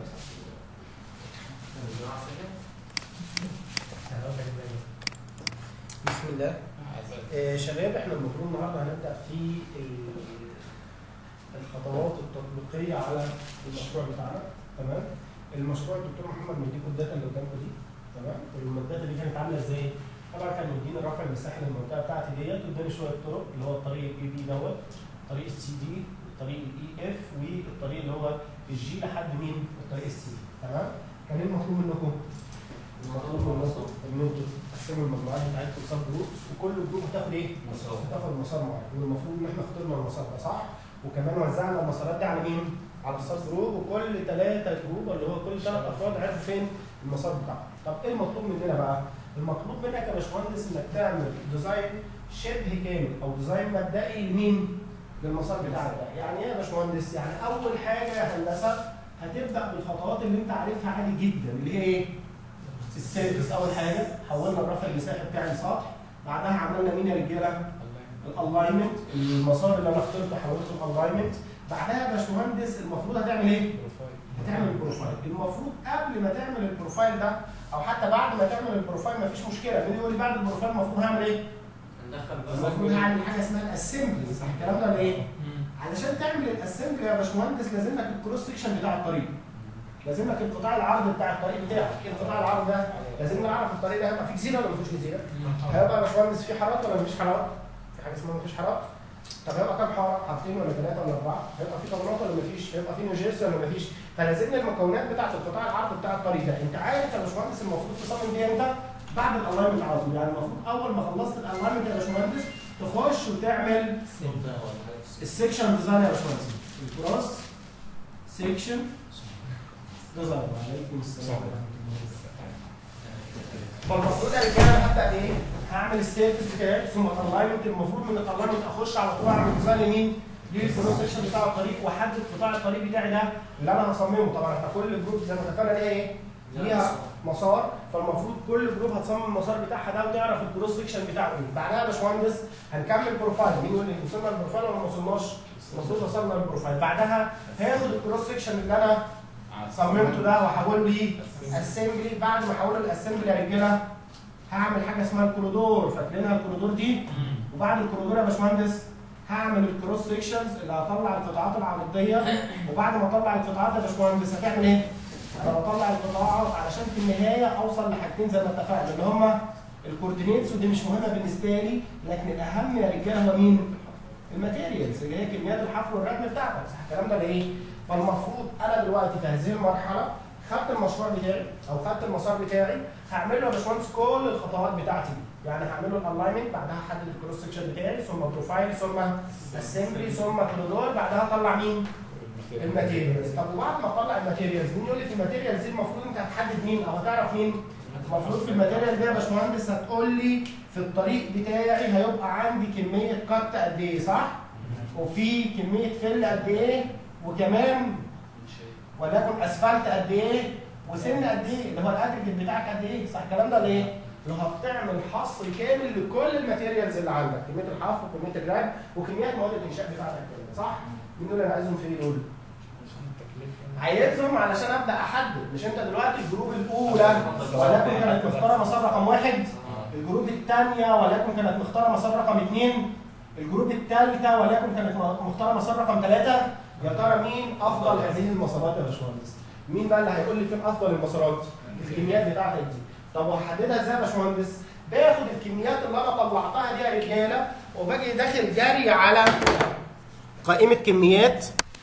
بسم الله آه شباب احنا المفروض النهارده هنبدا في ال- الخطوات التطبيقيه على المشروع بتاعنا تمام المشروع الدكتور محمد مديكم الداتا اللي قدامكم دي تمام والداتا دي كانت عامله ازاي؟ طبعا كان مديني الرفع المساحي للمنطقه بتاعتي ديت واداني شويه طرق اللي هو الطريق الاي بي دوت الطريق السي دي الطريق الاي اف والطريق اللي هو الجي لحد مين؟ الطريق السي تمام؟ كان ايه المطلوب منكم؟ المطلوب منكم ان انتوا تقسموا المجموعات بتاعتكم سب جروبس وكل جروب هتاخد ايه؟ هتاخد مسار معين والمفروض ان احنا اخترنا المسار ده صح؟ وكمان وزعنا المسارات دي على مين؟ على السب جروب وكل ثلاثه جروب اللي هو كل ثلاث افراد عرفوا فين المسار بتاعهم. طب ايه المطلوب مننا بقى؟ المطلوب منك يا باشمهندس انك تعمل ديزاين شبه كامل او ديزاين مبدئي لمين؟ للمسار بتاعك ده، يعني ايه يا باشمهندس؟ يعني اول حاجه يا هندسه هتبدا بالخطوات اللي انت عارفها عادي جدا اللي هي ايه؟ السيرفيس اول حاجه حولنا الرفع المساحي بتاعي لسطح بعدها عملنا مين يا رجاله؟ الالاينمنت المسار اللي انا اخترته حولته الالاينمنت بعدها يا باشمهندس المفروض هتعمل ايه؟ هتعمل البروفايل المفروض قبل ما تعمل البروفايل ده او حتى بعد ما تعمل البروفايل مفيش مشكله مين يقول لي بعد البروفايل المفروض هعمل ايه؟ المفروض هعمل حاجه اسمها الاسمبلي صح الكلام ده ولا ايه؟ علشان تعمل الاسمبلي يا باشمهندس لازم لك الكروس سكشن بتاع الطريق لازم لك القطاع العرض بتاع الطريق بتاعك ايه القطاع العرض ده لازم نعرف الطريق ده هيبقى فيه جزيره ولا مفيش جزيره هيبقى يا باشمهندس فيه حارات ولا مفيش حارات في حاجه اسمها مفيش حارات طب هيبقى كام حاره حارتين ولا ثلاثه ولا اربعه هيبقى في طاولات ولا مفيش هيبقى في نيوجيرسي ولا مفيش فلازم لي المكونات بتاعه القطاع العرض بتاع الطريق ده انت عارف يا باشمهندس المفروض تصمم دي امتى بعد الالاينمنت على طول يعني المفروض اول ما خلصت الالاينمنت يا باشمهندس تخش وتعمل السكشن ديزاين يا باشمهندس الكروس سكشن ديزاين وعليكم السلام فالمفروض يا رجاله هبدا بايه؟ هعمل السيرفيس بتاعي ثم الالاينمنت المفروض من الالاينمنت اخش على طول اعمل ديزاين لمين؟ للكروس سكشن بتاع الطريق واحدد قطاع الطريق بتاعي ده اللي انا هصممه طبعا احنا كل جروب زي ما اتفقنا ليها ايه؟ ليها مسار فالمفروض كل جروب هتصمم المسار بتاعها ده وتعرف الكروس سكشن بتاعه ايه بعدها يا باشمهندس هنكمل بروفايل مين يقول لي وصلنا للبروفايل ولا ما وصلناش؟ المفروض وصلنا للبروفايل بعدها هاخد الكروس سكشن اللي انا صممته ده واحوله ليه اسمبلي بعد ما احوله الاسمبلي يا رجاله هعمل حاجه اسمها الكوريدور فاكرينها الكوريدور دي وبعد الكوريدور يا باشمهندس هعمل الكروس سيكشنز اللي هطلع القطاعات العرضيه وبعد ما اطلع القطاعات يا باشمهندس هتعمل ايه؟ انا بطلع القطاعات علشان في النهايه اوصل لحاجتين زي ما اتفقنا اللي هما الكوردينيتس ودي مش مهمه بالنسبه لي لكن الاهم يا رجاله هو مين؟ الماتيريالز اللي هي كميات الحفر والركب بتاعتك صح الكلام ده ايه؟ فالمفروض انا دلوقتي في هذه المرحله خدت المشروع بتاعي او خدت المسار بتاعي هعمل له يا باشمهندس كل الخطوات بتاعتي يعني هعمل له الالاينمنت بعدها احدد الكروس سكشن بتاعي ثم بروفايل ثم اسمبلي ثم كوريدور بعدها اطلع مين؟ الماتيريالز طب وبعد ما اطلع الماتيريالز مين يقول لي في الماتيريالز دي المفروض انت هتحدد مين او هتعرف مين؟ المفروض في الماتيريال ده يا باشمهندس هتقول لي في الطريق بتاعي هيبقى عندي كميه كت قد ايه صح؟ وفي كميه فل قد ايه؟ وكمان وليكن اسفلت قد ايه؟ وسن قد ايه؟ اللي هو الادرجت بتاعك قد ايه؟ صح الكلام ده ليه؟ لو هتعمل حصر كامل لكل الماتيريالز اللي عندك، كميه الحفر وكميه الراب وكميات مواد الانشاء بتاعتك كامله، صح؟ مين دول انا عايزهم في ايه دول؟ عايزهم علشان ابدا احدد مش انت دلوقتي الجروب الاولى ولكن كانت مختاره مسار رقم واحد الجروب الثانيه ولكن كانت مختاره مسار رقم اثنين الجروب الثالثه ولكن كانت مختاره مسار رقم ثلاثه يا ترى مين افضل هذه المسارات يا باشمهندس؟ مين بقى اللي هيقول لي فين افضل المسارات؟ الكميات بتاعتك دي طب وهحددها ازاي يا باشمهندس؟ باخد الكميات اللي انا طلعتها دي يا رجاله وباجي داخل جري على قائمه كميات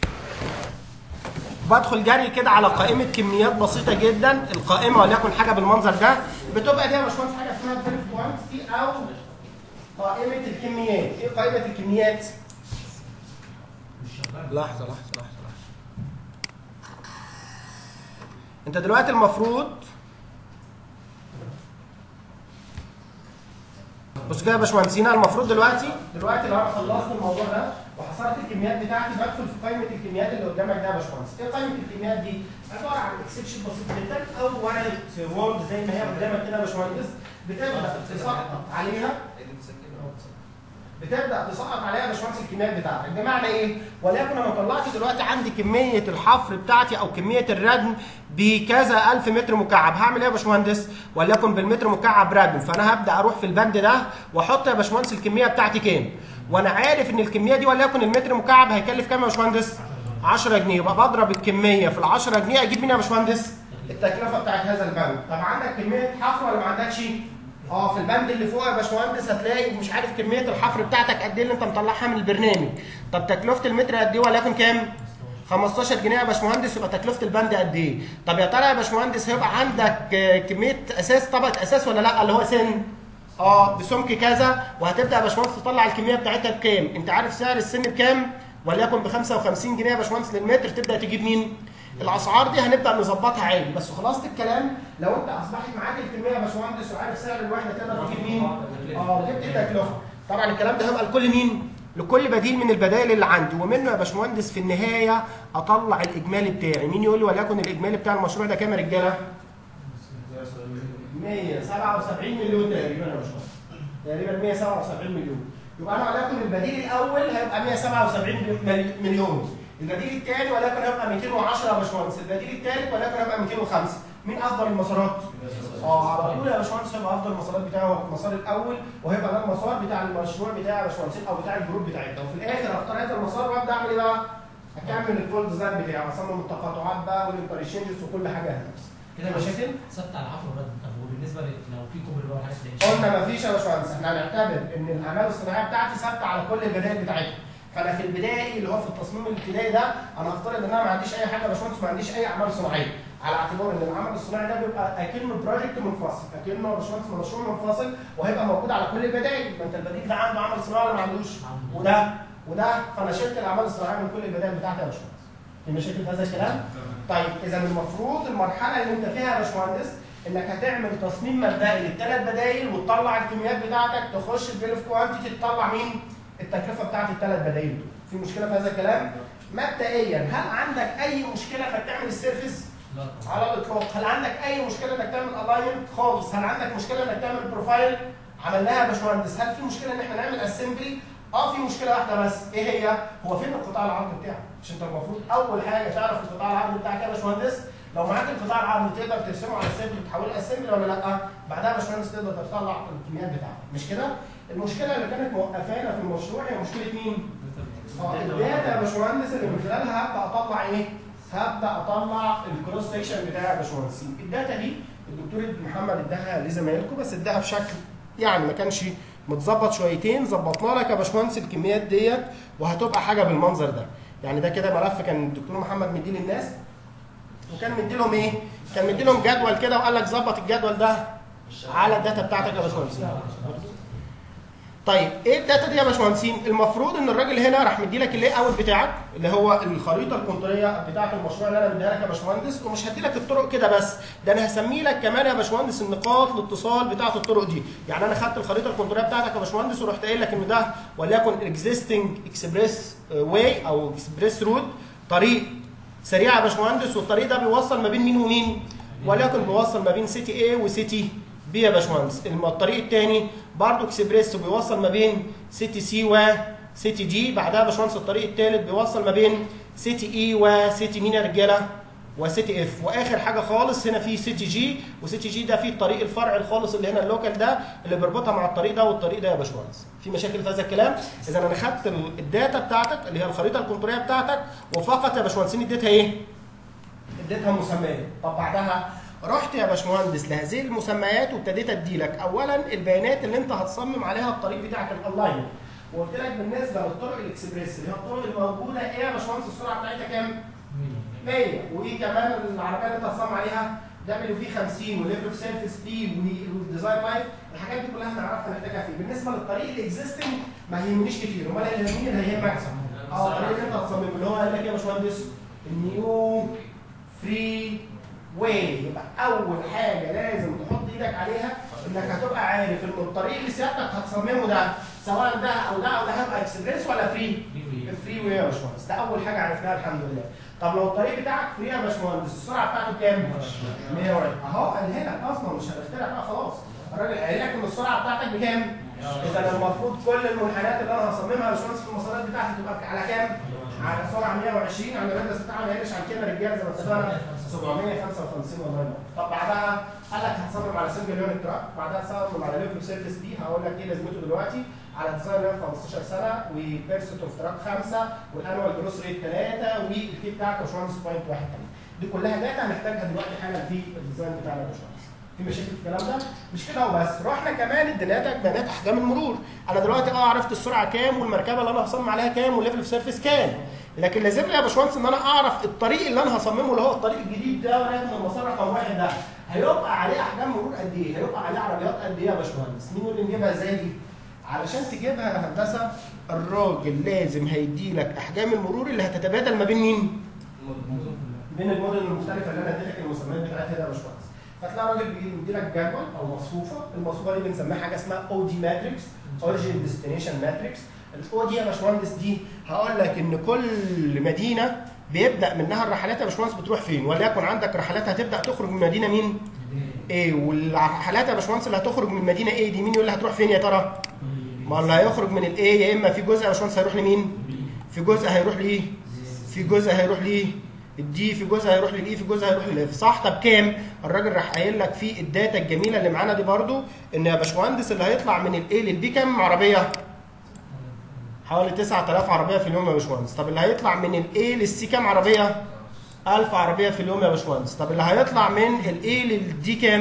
بدخل جري كده على قائمه كميات بسيطه جدا القائمه وليكن حاجه بالمنظر ده بتبقى دي يا باشمهندس حاجه اسمها فيرف كوانتيتي او قائمه الكميات ايه قائمه الكميات لحظه لحظه لحظه لحظه انت دلوقتي المفروض بص كده يا باشمهندسين المفروض دلوقتي دلوقتي لو انا خلصت الموضوع ده وحصرت الكميات بتاعتي بدخل في قائمه الكميات اللي قدامك ده يا باشمهندس ايه قائمه الكميات دي عباره عن اكسل شيت بسيط جدا او ورقه وورد زي ما هي قدامك كده يا باشمهندس بتبدا تسقط عليها بتبدا تسقط عليها يا باشمهندس الكميات بتاعتك بمعنى ايه؟ وليكن انا طلعت دلوقتي عندي كميه الحفر بتاعتي او كميه الردم بكذا الف متر مكعب هعمل ايه يا باشمهندس؟ وليكن بالمتر مكعب ردم فانا هبدا اروح في البند ده واحط يا باشمهندس الكميه بتاعتي كام؟ وانا عارف ان الكميه دي وليكن المتر مكعب هيكلف كام يا باشمهندس؟ 10 جنيه يبقى بضرب الكميه في ال 10 جنيه اجيب منها يا باشمهندس؟ التكلفه بتاعت هذا البند طب عندك كميه حفر ولا ما عندكش؟ اه في البند اللي فوق يا باشمهندس هتلاقي مش عارف كميه الحفر بتاعتك قد ايه اللي انت مطلعها من البرنامج طب تكلفه المتر قد ايه وليكن كام 15 جنيه يا باشمهندس يبقى تكلفه البند قد ايه طب يا ترى يا باشمهندس هيبقى عندك آه، كميه اساس طبقه اساس ولا لا اللي هو سن اه بسمك كذا وهتبدا يا باشمهندس تطلع الكميه بتاعتها بكام انت عارف سعر السن بكام وليكن ب 55 جنيه يا باشمهندس للمتر تبدا تجيب مين الاسعار دي هنبدا نظبطها عادي بس خلاصه الكلام لو انت اصبحت معاك الكميه يا باشمهندس وعارف سعر الوحده تقدر تجيب مين؟ اه جبت التكلفه طبعا الكلام ده هيبقى لكل مين؟ لكل بديل من البدائل اللي عندي ومنه يا باشمهندس في النهايه اطلع الاجمالي بتاعي مين يقول لي وليكن الاجمالي بتاع المشروع ده كام يا رجاله؟ 177 مليون تقريبا يا باشمهندس تقريبا 177 مليون يبقى انا وليكن البديل الاول هيبقى 177 ملي- مليون البديل الثاني وليكن هيبقى 210 يا باشمهندس البديل الثالث وليكن هيبقى 205 مين افضل المسارات؟ اه على طول يا باشمهندس هيبقى افضل المسارات بتاعه هو المسار الاول وهيبقى ده المسار بتاع المشروع بتاعي يا باشمهندس او بتاع الجروب بتاعتنا وفي الاخر اختار هذا المسار وابدا اعمل ايه بقى؟ اكمل الفول ديزاين بتاعي اصمم التقاطعات بقى والانترشينجز وكل حاجه هندسه كده في مشاكل؟ ثابته على الحفر والردم طب وبالنسبه ل- لو في كوبري بقى وحاجات زي قلنا مفيش يا باشمهندس احنا هنعتبر ان الاعمال الصناعيه بتاعتي ثابته على كل البدائل بتاعتها فانا في البدائي اللي هو في التصميم الابتدائي ده انا هفترض ان انا ما عنديش اي حاجه يا باشمهندس ما عنديش اي اعمال صناعيه على اعتبار ان العمل الصناعي ده بيبقى اكنه بروجكت منفصل اكنه يا باشمهندس مشروع منفصل وهيبقى موجود على كل البدائل ما انت البديل ده عنده عمل صناعي ولا ما عندوش وده وده فانا شلت الاعمال الصناعيه من كل البدائل بتاعتي يا باشمهندس في مشاكل في هذا الكلام؟ طيب اذا المفروض المرحله اللي انت فيها يا باشمهندس انك هتعمل تصميم مبدئي للثلاث بدائل وتطلع الكميات بتاعتك تخش البيل اوف كوانتيتي تطلع مين؟ التكلفه بتاعت الثلاث بدائل دول. في مشكله في هذا الكلام؟ مبدئيا هل عندك اي مشكله انك تعمل السيرفيس؟ لا طبعا. على الاطلاق، هل عندك اي مشكله انك تعمل الاينمنت؟ خالص، هل عندك مشكله انك تعمل بروفايل؟ عملناها يا باشمهندس، هل في مشكله ان احنا نعمل اسمبلي؟ اه في مشكله واحده بس، ايه هي؟ هو فين القطاع العرضي بتاعك؟ مش انت المفروض اول حاجه تعرف القطاع العرضي بتاعك يا باشمهندس؟ لو معاك القطاع العرضي تقدر ترسمه على السيمبل وتحوله اسمبلي ولا لا؟ بعدها يا باشمهندس تقدر تطلع الكميات بتاعتك، مش كده؟ المشكله اللي كانت موقفانا في المشروع هي مشكله مين؟ اه الداتا يا باشمهندس اللي من خلالها هبدا اطلع ايه؟ هبدا اطلع الكروس سيكشن بتاعي يا باشمهندس الداتا دي الدكتور محمد اداها لزمايلكم بس اداها بشكل يعني ما كانش متظبط شويتين ظبطنا لك يا باشمهندس الكميات ديت وهتبقى حاجه بالمنظر ده يعني ده كده ملف كان الدكتور محمد مديه للناس وكان مدي لهم ايه؟ كان مدي لهم جدول كده وقال لك ظبط الجدول ده على الداتا بتاعتك يا باشمهندس طيب ايه الداتا دي يا باشمهندسين؟ المفروض ان الراجل هنا راح مدي لك اللاي اوت بتاعك اللي هو الخريطه الكونتوريه بتاعه المشروع اللي انا مديها لك يا باشمهندس ومش هدي لك الطرق كده بس ده انا هسمي لك كمان يا باشمهندس النقاط الاتصال بتاعه الطرق دي يعني انا خدت الخريطه الكونتوريه بتاعتك يا باشمهندس ورحت قايل لك ان ده وليكن اكزيستنج اكسبريس واي او اكسبريس رود طريق سريع يا باشمهندس والطريق ده بيوصل ما بين مين ومين؟ وليكن بيوصل ما بين سيتي اي وسيتي بي يا باشمهندس الم- الطريق الثاني برضه اكسبريس بيوصل ما بين سيتي سي وسيتي دي بعدها يا باشمهندس الطريق الثالث بيوصل ما بين سيتي اي وسيتي مين يا رجاله وسيتي اف واخر حاجه خالص هنا في سيتي جي وسيتي جي ده فيه الطريق الفرعي الخالص اللي هنا اللوكال ده اللي بيربطها مع الطريق ده والطريق ده يا باشمهندس في مشاكل في هذا الكلام اذا انا خدت ال- الداتا بتاعتك اللي هي الخريطه الكونتوريه بتاعتك وفقط يا باشمهندسين اديتها ايه اديتها مسميات طب بعدها رحت يا باشمهندس لهذه المسميات وابتديت اديلك اولا البيانات اللي انت هتصمم عليها الطريق بتاعك الاونلاين وقلت لك بالنسبه للطرق الاكسبريس اللي هي الطرق الموجوده ايه يا باشمهندس السرعه بتاعتها كام؟ 100 وكمان العربيه اللي انت هتصمم عليها دبليو في 50 وليفل اوف سيرفيس بي والديزاين لايف الحاجات دي كلها هنعرفها نحتاجها فيه بالنسبه للطريق الاكزيستنج ما يهمنيش كتير امال اللي يهمني اللي هيهمك اه الطريق اللي انت هتصممه اللي هو قال لك ايه يا باشمهندس النيو فري واي يبقى اول حاجه لازم تحط ايدك عليها انك هتبقى عارف ان الطريق اللي سيادتك هتصممه ده سواء ده او ده او ده هيبقى اكسبريس ولا فري؟ فري واي يا باشمهندس ده اول حاجه عرفناها الحمد لله طب لو الطريق بتاعك فري يا باشمهندس السرعه بتاعته كام؟ 120 اهو قالها لك اصلا مش هنخترع بقى خلاص الراجل قايل لك ان السرعه بتاعتك بكام؟ اذا المفروض كل المنحنيات اللي انا هصممها يا باشمهندس في المسارات بتاعتي تبقى على كام؟ على سرعه 120 على الريدس بتاعها ما يقلش عن كده رجاله زي ما اتفقنا 755 والله ينور طب بعدها قال لك هتصمم على سنجل يونت تراك بعدها تصمم على ليفل سيرفيس بي هقول لك ايه لازمته دلوقتي على ديزاين ليف 15 سنه وبيرسيت اوف تراك 5 والانوال جروس ريت 3 والكي بتاعك يا باشمهندس بوينت 1 دي كلها داتا هنحتاجها دلوقتي حالا في الديزاين بتاعنا يا باشمهندس في مشاكل في الكلام ده مش كده وبس رحنا كمان ادينا لك بيانات احجام المرور انا دلوقتي اه عرفت السرعه كام والمركبه اللي انا هصمم عليها كام والليفل اوف سيرفيس كام لكن لازم لي يا باشمهندس ان انا اعرف الطريق اللي انا هصممه اللي هو الطريق الجديد ده ولكن المسار رقم واحد ده هيبقى عليه احجام مرور قد ايه؟ هيبقى عليه عربيات قد ايه يا باشمهندس؟ مين اللي نجيبها ازاي دي؟ علشان تجيبها يا هندسه الراجل لازم هيدي لك احجام المرور اللي هتتبادل ما بين مين؟ بين المدن المختلفه اللي انا اديتك المسميات بتاعتها يا باشمهندس فتلاقي راجل بيدي لك جدول او مصفوفه المصفوفه دي بنسميها حاجه اسمها او دي ماتريكس اوريجين ديستنيشن ماتريكس الاو دي يا باشمهندس دي هقول لك ان كل مدينه بيبدا منها الرحلات يا باشمهندس بتروح فين وليكن عندك رحلات هتبدا تخرج من مدينه مين؟ ايه والرحلات يا باشمهندس اللي هتخرج من مدينه ايه دي مين يقول لي هتروح فين يا ترى؟ ما اللي هيخرج من الايه يا اما في جزء يا باشمهندس هيروح لمين؟ في جزء هيروح ليه؟ في جزء هيروح ليه؟ الدي في جزء هيروح للاي في جزء هيروح للاف صح طب كام الراجل راح قايل لك في الداتا الجميله اللي معانا دي برضو ان يا باشمهندس اللي هيطلع من الاي للبي كام عربيه حوالي 9000 عربيه في اليوم يا باشمهندس طب اللي هيطلع من الاي للسي كام عربيه 1000 عربيه في اليوم يا باشمهندس طب اللي هيطلع من الاي للدي كام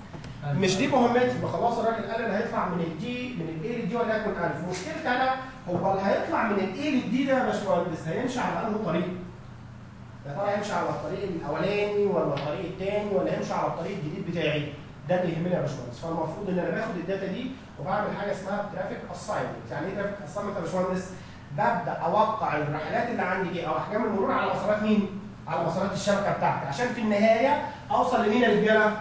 مش دي مهمتي ما خلاص الراجل قال اللي هيطلع من الدي من الاي للدي وليكن 1000 مشكلتي انا هو اللي هيطلع من الاي للدي ده يا باشمهندس هيمشي على انه طريق يا ترى هيمشي على الطريق الاولاني ولا الطريق الثاني ولا هيمشي على الطريق الجديد بتاعي ده اللي يهمني يا باشمهندس فالمفروض ان انا باخد الداتا دي وبعمل حاجه اسمها ترافيك اساينمنت يعني ايه ترافيك اساينمنت يا باشمهندس ببدا اوقع الرحلات اللي عندي دي او احجام المرور على مسارات مين على مسارات الشبكه بتاعتي عشان في النهايه اوصل لمين يا رجاله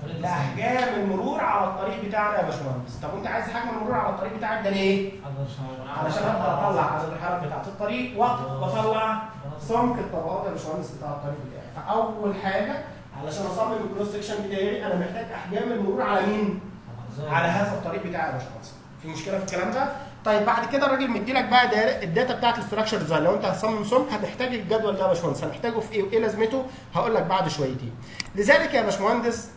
لاحجام المرور على الطريق بتاعنا يا باشمهندس طب وانت عايز حجم المرور على الطريق بتاعك ده ليه علشان اقدر اطلع عدد الحركه بتاعت الطريق واطلع سمك الطبقات يا باشمهندس بتاع الطريق بتاعي فاول حاجه علشان اصمم الكروس سكشن بتاعي انا محتاج احجام المرور على مين؟ على هذا الطريق بتاعي يا باشمهندس في مشكله في الكلام ده؟ طيب بعد كده الراجل مدي لك بقى دا- الداتا بتاعت الاستراكشر ديزاين لو انت هتصمم سمك هتحتاج الجدول ده يا باشمهندس هنحتاجه في ايه وايه لازمته؟ هقول لك بعد شويتين. لذلك يا باشمهندس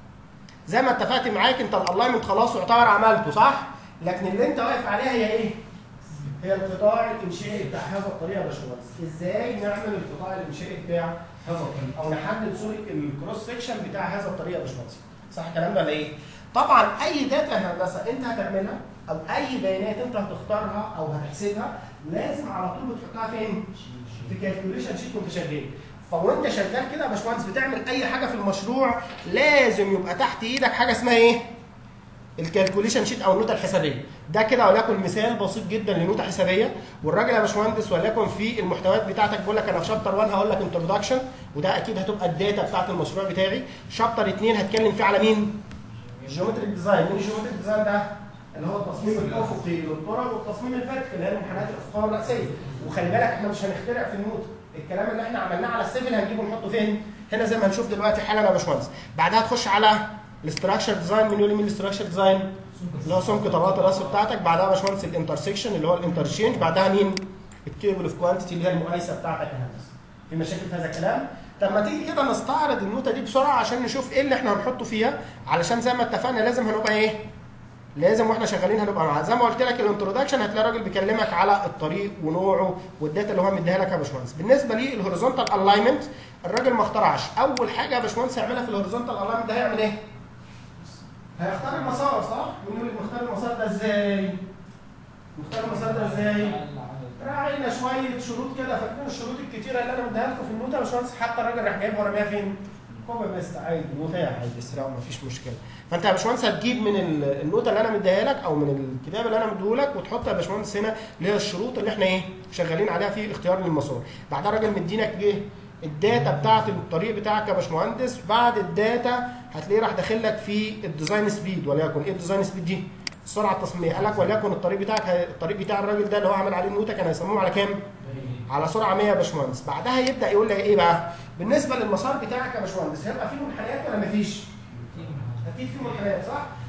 زي ما اتفقت معاك انت الالاينمنت خلاص يعتبر عملته صح؟ لكن اللي انت واقف عليها هي ايه؟ هي القطاع الانشائي بتاع هذا الطريق يا باشمهندس، ازاي نعمل القطاع الانشائي بتاع هذا الطريق او نحدد صوره الكروس سكشن بتاع هذا الطريق يا باشمهندس. صح الكلام ده ولا ايه؟ طبعا اي داتا هندسه انت هتعملها او اي بيانات انت هتختارها او هتحسبها لازم على طول بتحطها فين؟ في كالكوليشن شيت وانت شغال. فوانت شغال كده يا باشمهندس بتعمل اي حاجه في المشروع لازم يبقى تحت ايدك حاجه اسمها ايه؟ الكالكوليشن شيت او النوتة الحسابيه ده كده وليكن مثال بسيط جدا لنوتة حسابيه والراجل يا باشمهندس وليكن في المحتويات بتاعتك بيقول لك انا في شابتر 1 هقول لك انتروداكشن وده اكيد هتبقى الداتا بتاعت المشروع بتاعي شابتر 2 هتكلم فيه على مين؟ الجيومتريك ديزاين مين الجيومتريك ديزاين ده؟ اللي هو التصميم الافقي للطرق والتصميم الفاتك اللي هي المنحنيات الافقيه والراسيه وخلي بالك احنا مش هنخترع في النوت الكلام اللي احنا عملناه على السيفل هنجيبه ونحطه فين؟ هنا زي ما هنشوف دلوقتي حالا يا باشمهندس بعدها تخش على الاستراكشر ديزاين مين يقول لي مين الاستراكشر ديزاين؟ اللي هو سمك طبقات الرأس بتاعتك بعدها يا باشمهندس الانترسكشن اللي هو الانترشينج بعدها مين؟ التيبل اوف كوانتيتي اللي هي المقايسه بتاعتك يا هندسه في مشاكل في هذا الكلام؟ طب ما تيجي كده نستعرض النوتة دي بسرعه عشان نشوف ايه اللي احنا هنحطه فيها علشان زي ما اتفقنا لازم هنبقى ايه؟ لازم واحنا شغالين هنبقى معاه زي ما قلت لك الانترودكشن هتلاقي راجل بيكلمك على الطريق ونوعه والداتا اللي هو مديها لك يا باشمهندس بالنسبه لي الهوريزونتال الاينمنت الراجل ما اخترعش اول حاجه يا باشمهندس هيعملها في الهوريزونتال الاينمنت ده هيعمل ايه هيختار المسار صح مين يقول لي مختار المسار ده ازاي مختار المسار ده ازاي راعينا شويه شروط كده فاكرين الشروط الكتيره اللي انا مديها لكم في النوتة يا باشمهندس حتى الراجل راح جايبها ورميها فين كوبي بيست عادي متاح عادي اسرع مفيش مشكله فانت يا باشمهندس هتجيب من ال- النوته اللي انا مديها لك او من الكتاب اللي انا مديه لك وتحط يا باشمهندس هنا اللي هي الشروط اللي احنا ايه شغالين عليها في اختيار للمسار بعدها الراجل مدينك ايه الداتا بتاعت الطريق بتاعك يا باشمهندس بعد الداتا هتلاقيه راح داخل لك في الديزاين سبيد وليكن ايه الديزاين سبيد دي السرعه التصميميه قال لك وليكن الطريق بتاعك هي- الطريق بتاع الراجل ده اللي هو عامل عليه النوته كان هيصممه على كام على سرعه 100 يا باشمهندس بعدها يبدا يقول لك ايه بقى بالنسبه للمسار بتاعك يا باشمهندس هيبقى فيه منحنيات ولا مفيش اكيد في منحنيات صح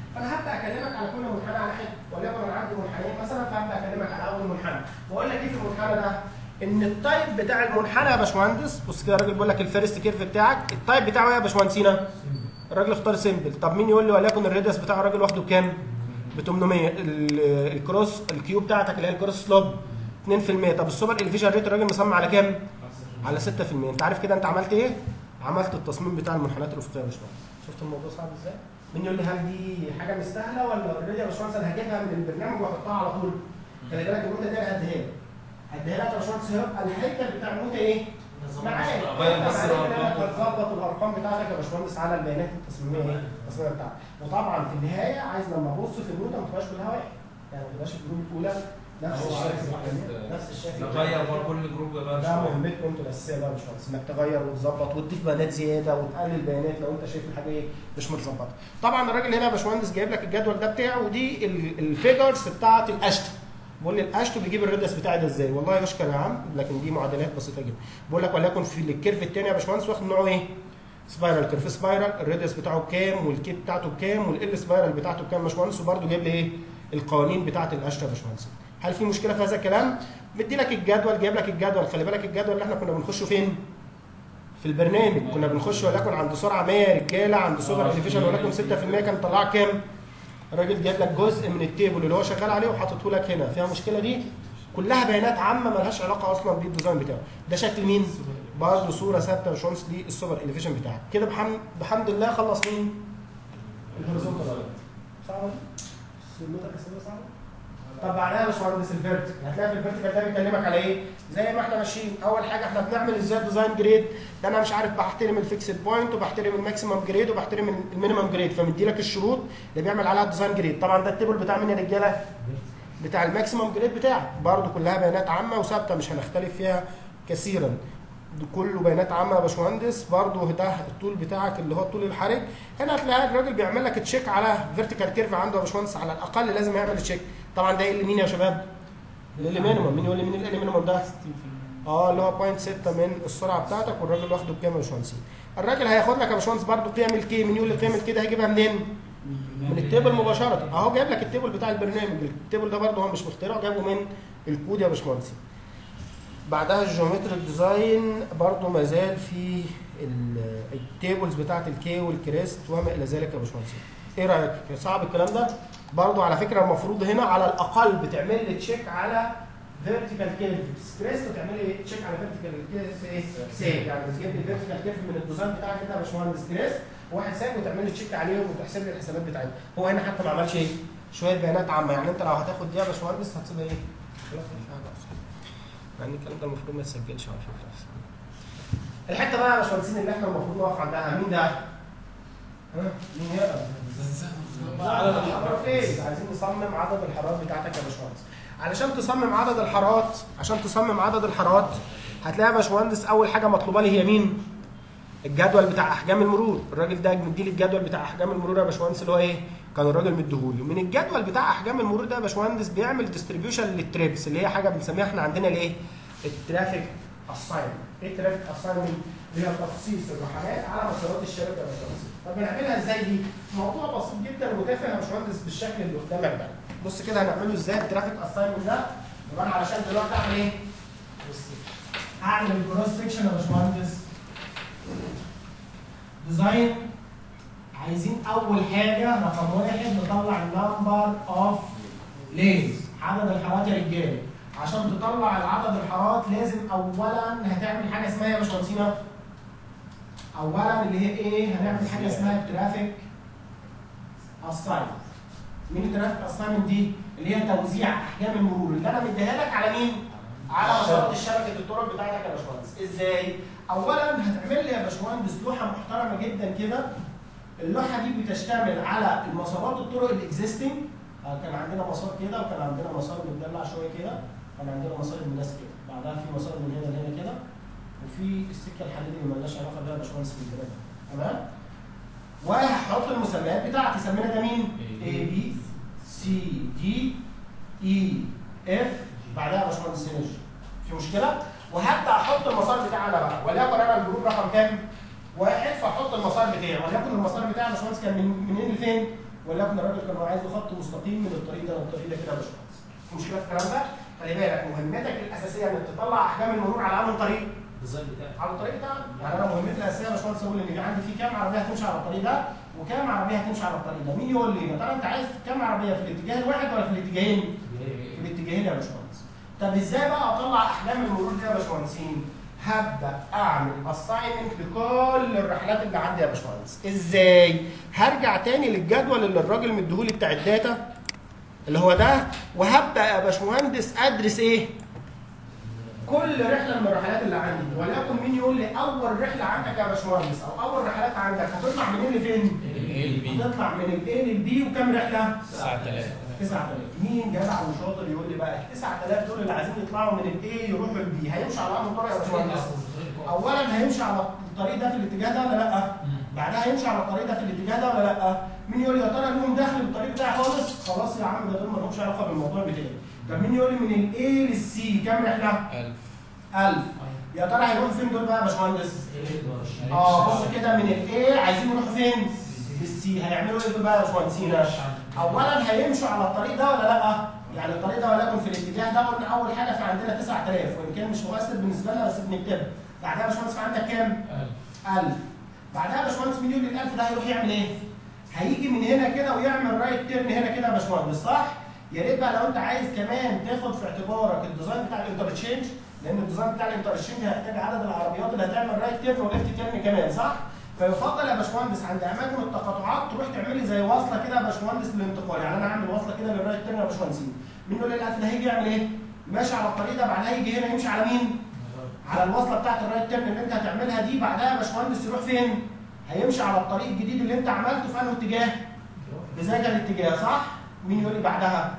فانا هبدا اكلمك على كل منحنى على حته وليكن انا عندي منحنيين مثلا فهبدا اكلمك على اول منحنى واقول لك ايه في المنحنى ده ان التايب بتاع المنحنى يا باشمهندس بص كده الراجل بيقول لك الفيرست كيرف بتاعك التايب بتاعه ايه يا باشمهندسينا الراجل اختار سيمبل طب مين يقول لي وليكن الريديوس بتاع الراجل واخده بكام ب 800 ال- الكروس الكيو بتاعتك اللي هي الكروس سلوب 2% طب السوبر الفيشن ريت الراجل مصمم على كام على 6% انت عارف كده انت عملت ايه عملت التصميم بتاع المنحنيات الافقيه يا باشمهندس شفت الموضوع صعب ازاي مين يقول لي هل دي حاجه مستاهله ولا اوريدي يا باشمهندس انا هجيبها من البرنامج واحطها على طول خلي بالك المده دي انا هديها لك هديها لك يا باشمهندس هيبقى الهيكل بتاع المده ايه معايا غير بس معايا كده الأرقام. هتظبط الارقام بتاعتك يا باشمهندس على البيانات التصميميه ايه التصميميه بتاعتك وطبعا في النهايه عايز لما ابص في النوته ما تبقاش كلها واحد يعني ما تبقاش الجروب الاولى نفس هو عايز الشكل واحد، الثانية، نفس الشكل نغير بقى كل جروب بقى ده شويه مهمتكم انتوا الاساسيه بقى يا باشمهندس انك تغير وتظبط وتضيف بيانات زياده وتقلل بيانات لو انت شايف الحاجه ايه مش متظبطه. طبعا الراجل هنا يا باشمهندس جايب لك الجدول ده بتاعه ودي ال- الفيجرز بتاعت الاشتو. بقول لي الاشتو بيجيب الريدس بتاعي ده ازاي؟ والله يشكر يا عم لكن دي معادلات بسيطه جدا. بقول لك وليكن في الكيرف الثاني يا باشمهندس واخد نوعه ايه؟ سبايرال كيرف سبايرال الريدس بتاعه بكام والكي بتاعته بكام والال سبايرال بتاعته بكام يا باشمهندس وبرده جايب لي ايه؟ القوانين بتاعت الاشتو يا باشمهندس. هل في مشكله في هذا الكلام؟ مدي لك الجدول جايب لك الجدول خلي بالك الجدول اللي احنا كنا بنخشه فين؟ في البرنامج كنا بنخش وليكن عند سرعه 100 يا رجاله عند سوبر اليفيشن وليكن 6% كان طلع كام؟ الراجل جايب لك جزء من التيبل اللي هو شغال عليه وحاططه لك هنا فيها مشكله دي؟ كلها بيانات عامه ملهاش علاقه اصلا بالديزاين بتاعه ده شكل مين؟ برضه صوره ثابته يا باشمهندس للسوبر اليفيشن بتاعك كده بحمد بحمد الله خلص مين؟ الهوريزونتال صعبه دي؟ النقطه الاساسيه صعبه؟ طب بعدها يا باشمهندس الفيرتيكال هتلاقي في الفيرتيكال ده بيكلمك على ايه؟ زي ما احنا ماشيين اول حاجه احنا بنعمل ازاي ديزاين جريد ده انا مش عارف بحترم الفيكسد بوينت وبحترم الماكسيمم جريد وبحترم المينيمم جريد فمدي لك الشروط اللي بيعمل عليها الديزاين جريد طبعا ده التيبل بتاع مين يا رجاله؟ بتاع الماكسيمم جريد بتاعك برضه كلها بيانات عامه وثابته مش هنختلف فيها كثيرا ده كله بيانات عامه يا باشمهندس برضه ده الطول بتاعك اللي هو الطول الحرج هنا هتلاقي الراجل بيعمل لك تشيك على فيرتيكال كيرف عنده يا باشمهندس على الاقل لازم يعمل تشيك طبعا ده ال مين يا شباب؟ ال مينيمم مين يقول لي مين ال مينيمم ده؟ اه اللي هو 0.6 من السرعه بتاعتك والراجل واخده بكام يا باشمهندسين؟ الراجل هياخد لك يا باشمهندس برضه قيم الكي مين يقول لي قيم الكي ده هيجيبها منين؟ من التيبل مباشره اهو جايب لك التيبل بتاع البرنامج التيبل ده برضه هو مش مخترعه جابه من الكود يا باشمهندس بعدها الجيومتريك ديزاين برضه ما زال في ال- التيبلز بتاعت الكي والكريست وما الى ذلك يا باشمهندس ايه رايك صعب الكلام ده برضه على فكره المفروض هنا على الاقل بتعمل لي تشيك على فيرتيكال كيرف كريست وتعمل لي تشيك على فيرتيكال كيرف ايه سيف يعني تجيب لي فيرتيكال كيرف من الديزاين بتاعك انت يا باشمهندس كريست واحد سايب وتعمل لي تشيك عليهم وتحسب لي الحسابات بتاعتهم هو هنا حتى ما عملش ايه شويه بيانات عامه يعني انت لو هتاخد دي يا باشمهندس هتسيبها ايه ولا في حاجة أصلاً. مع ان الكلام ده المفروض ما يتسجلش على فكره الحته بقى يا باشمهندسين اللي احنا المفروض نقف عندها مين ده؟ ها؟ مين يقرا؟ عدد الحرارات ايه؟ عايزين نصمم عدد الحرارات بتاعتك يا باشمهندس. علشان تصمم عدد الحارات عشان تصمم عدد الحارات هتلاقي يا باشمهندس اول حاجه مطلوبه لي هي مين؟ الجدول بتاع احجام المرور، الراجل ده مديلي الجدول بتاع احجام المرور يا باشمهندس اللي هو ايه؟ كان الراجل مديهولي، من الجدول بتاع احجام المرور ده يا باشمهندس بيعمل ديستريبيوشن للتريبس اللي هي حاجه بنسميها احنا عندنا الايه؟ الترافيك اساينمنت، ايه الترافيك اساينمنت؟ اللي هي تخصيص الرحلات على مسارات الشبكه يا باشمهندس. طب بنعملها ازاي دي؟ موضوع بسيط جدا وتافه يا باشمهندس بالشكل اللي قدامك ده. بص كده هنعمله ازاي الترافيك اساينمنت ده؟ يبقى انا علشان دلوقتي اعمل ايه؟ اعمل الكروس سكشن يا باشمهندس ديزاين عايزين اول حاجه رقم واحد نطلع النمبر اوف ليز عدد الحارات يا رجاله عشان تطلع العدد الحارات لازم اولا هتعمل حاجه اسمها يا باشمهندسينا اولا اللي هي ايه هنعمل حاجه اسمها ترافيك اساينمنت مين الترافيك اساينمنت دي اللي هي توزيع احجام المرور اللي انا مديها لك على مين على مسارات الشبكه الطرق بتاعتك يا باشمهندس ازاي اولا هتعمل لي يا باشمهندس لوحه محترمه جدا كده اللوحه دي بتشتمل على المسارات الطرق الاكزيستنج كان عندنا مسار كده وكان عندنا مسار متدلع شويه كده كان عندنا مسار الناس كده بعدها في مسار من هنا لهنا كده وفي السكه الحديديه اللي مالناش علاقه بيها يا باشمهندس في البلاد تمام وهحط المسميات بتاعتي سمينا ده مين؟ A B C D E F بعدها يا باشمهندس سينرجي في مشكله؟ وهبدا احط المسار بتاعي انا بقى وليكن انا الجروب رقم كام؟ واحد فاحط المسار بتاعي وليكن المسار بتاعي يا باشمهندس كان من منين لفين؟ ولكن الراجل كان عايز خط مستقيم من الطريق ده للطريق ده كده يا باشمهندس في مشكله في الكلام ده خلي بالك مهمتك الاساسيه انك تطلع احجام المرور على انهي طريق الديزاين بتاعي على الطريق ده يعني انا مهمتي الاساسيه يا باشمهندس اقول ان في عندي في كام عربيه هتمشي على الطريق ده وكام عربيه هتمشي على الطريق ده مين يقول لي يا ترى انت عايز كام عربيه في الاتجاه الواحد ولا في الاتجاهين في الاتجاهين يا باشمهندس طب ازاي بقى اطلع احجام المرور دي يا باشمهندسين هبدا اعمل اساينمنت لكل الرحلات اللي عندي يا باشمهندس ازاي هرجع تاني للجدول اللي الراجل مديهولي بتاع الداتا اللي هو ده وهبدا يا باشمهندس ادرس ايه كل رحله من الرحلات اللي عندي وليكن مين يقول لي اول رحله عندك يا باشمهندس او اول رحلات عندك هتطلع منين لفين؟ هتطلع من الاي للبي وكام رحله؟ 9000 9000 مين جدع وشاطر يقول لي بقى ال 9000 دول اللي عايزين يطلعوا من الاي يروحوا للبي هيمشي على انهي طريق يا باشمهندس؟ اولا هيمشي على الطريق ده في الاتجاه ده ولا لا؟ بعدها هيمشي على الطريق ده في الاتجاه ده ولا لا؟ مين يقول لي يا ترى لهم دخل بالطريق بتاعي خالص؟ خلاص يا عم ده دول ما لهمش علاقه بالموضوع بتاعي. طب مين يقول لي من الاي للسي كام رحله؟ 1000 1000 يا ترى هيروحوا فين دول بقى يا باشمهندس؟ اه بص كده من الاي عايزين يروحوا فين؟ للسي هيعملوا ايه دول بقى يا باشمهندسينا؟ اولا هيمشوا على الطريق ده ولا لا؟ يعني الطريق ده وليكن في الاتجاه ده قلنا اول حاجه في عندنا 9000 وان كان مش مؤثر بالنسبه لنا بس بنكتبها. بعدها يا باشمهندس في عندك كام؟ 1000 بعدها يا باشمهندس مين يقول لي ال 1000 ده هيروح يعمل ايه؟ هيجي من هنا كده ويعمل رايت تيرن هنا كده يا باشمهندس صح؟ يا ريت بقى لو انت عايز كمان تاخد في اعتبارك الديزاين بتاع الانترتشينج لان الديزاين بتاع الانترتشينج هيحتاج عدد العربيات اللي هتعمل رايت تيرن وليفت تيرن كمان صح؟ فيفضل يا باشمهندس عند اماكن التقاطعات تروح تعمل لي زي وصله كده يا باشمهندس للانتقال يعني انا اعمل وصله كده للرايت تيرن يا باشمهندسين مين يقول لي الالف ده هيجي يعمل ايه؟ ماشي على الطريق ده بعدها يجي هنا يمشي على مين؟ على الوصله بتاعت الرايت تيرن اللي انت هتعملها دي بعدها يا باشمهندس يروح فين؟ هيمشي على الطريق الجديد اللي انت عملته في انهي اتجاه؟ بذاك الاتجاه صح؟ مين يقول لي بعدها؟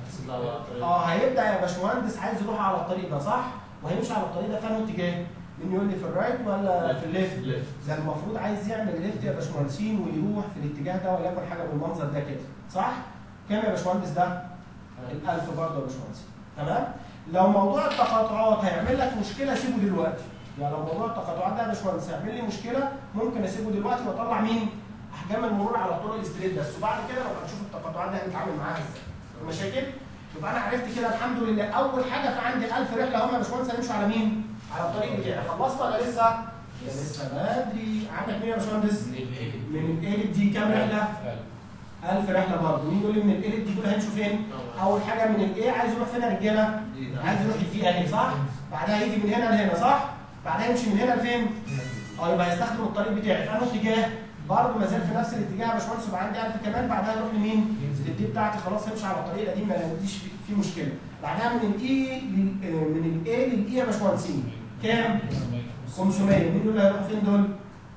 اه هيبدا يا باشمهندس عايز يروح على الطريق ده صح؟ وهيمشي على الطريق ده في انهي اتجاه؟ مين يقول لي في الرايت ولا في الليفت؟ ده المفروض عايز يعمل ليفت يا باشمهندسين ويروح في الاتجاه ده وليكن حاجه بالمنظر ده كده صح؟ كام يا باشمهندس ده؟ الألف برضه يا باشمهندس تمام؟ لو موضوع التقاطعات هيعمل لك مشكله سيبه دلوقتي يعني لو موضوع التقاطعات ده يا باشمهندس هيعمل لي مشكله ممكن اسيبه دلوقتي واطلع مين؟ احجام المرور على طول الاستريت بس وبعد كده لما نشوف التقاطعات دي هنتعامل معاها ازاي مشاكل يبقى انا عرفت كده الحمد لله اول حاجه في عندي 1000 رحله هم يا باشمهندس هيمشوا على مين؟ على الطريق بتاعي خلصت ولا لسه؟ يا لسه بدري عندك مين يا باشمهندس؟ من الايه دي كام رحله؟ 1000 رحله برضه مين يقول لي من الايه دي دول هيمشوا فين؟ اول حاجه من الايه عايز يروح فين يا رجاله؟ عايز يروح الدي اهي صح؟ بعدها يجي من هنا لهنا صح؟ بعدها يمشي من هنا لفين؟ اه يبقى هيستخدم الطريق بتاعي في انهي اتجاه؟ برضه ما زال في نفس الاتجاه يا باشمهندس يبقى عندي 1000 كمان بعدها يروح لمين؟ الدي بتاعتي خلاص هيمشي على الطريق القديم ما عنديش في في مشكله. بعدها من الاي من الاي للاي يا باشمهندسين كام؟ 500 مين دول هيروحوا فين دول؟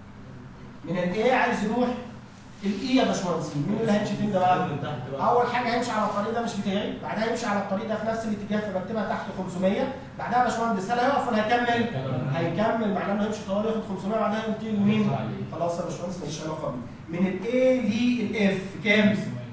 من الاي عايز يروح الاي يا باشمهندسين مين اللي هيمشي فين ده بقى؟ اول حاجه هيمشي على الطريق ده مش بتاعي بعدها يمشي على الطريق ده في نفس الاتجاه فبكتبها تحت 500 بعدها يا باشمهندس هل هيقف ولا هيكمل؟ هيكمل معناه انه هيمشي طوال ياخد 500 بعدها ينتهي لمين؟ خلاص يا باشمهندس ماليش علاقه بيه من الاي للاف كام؟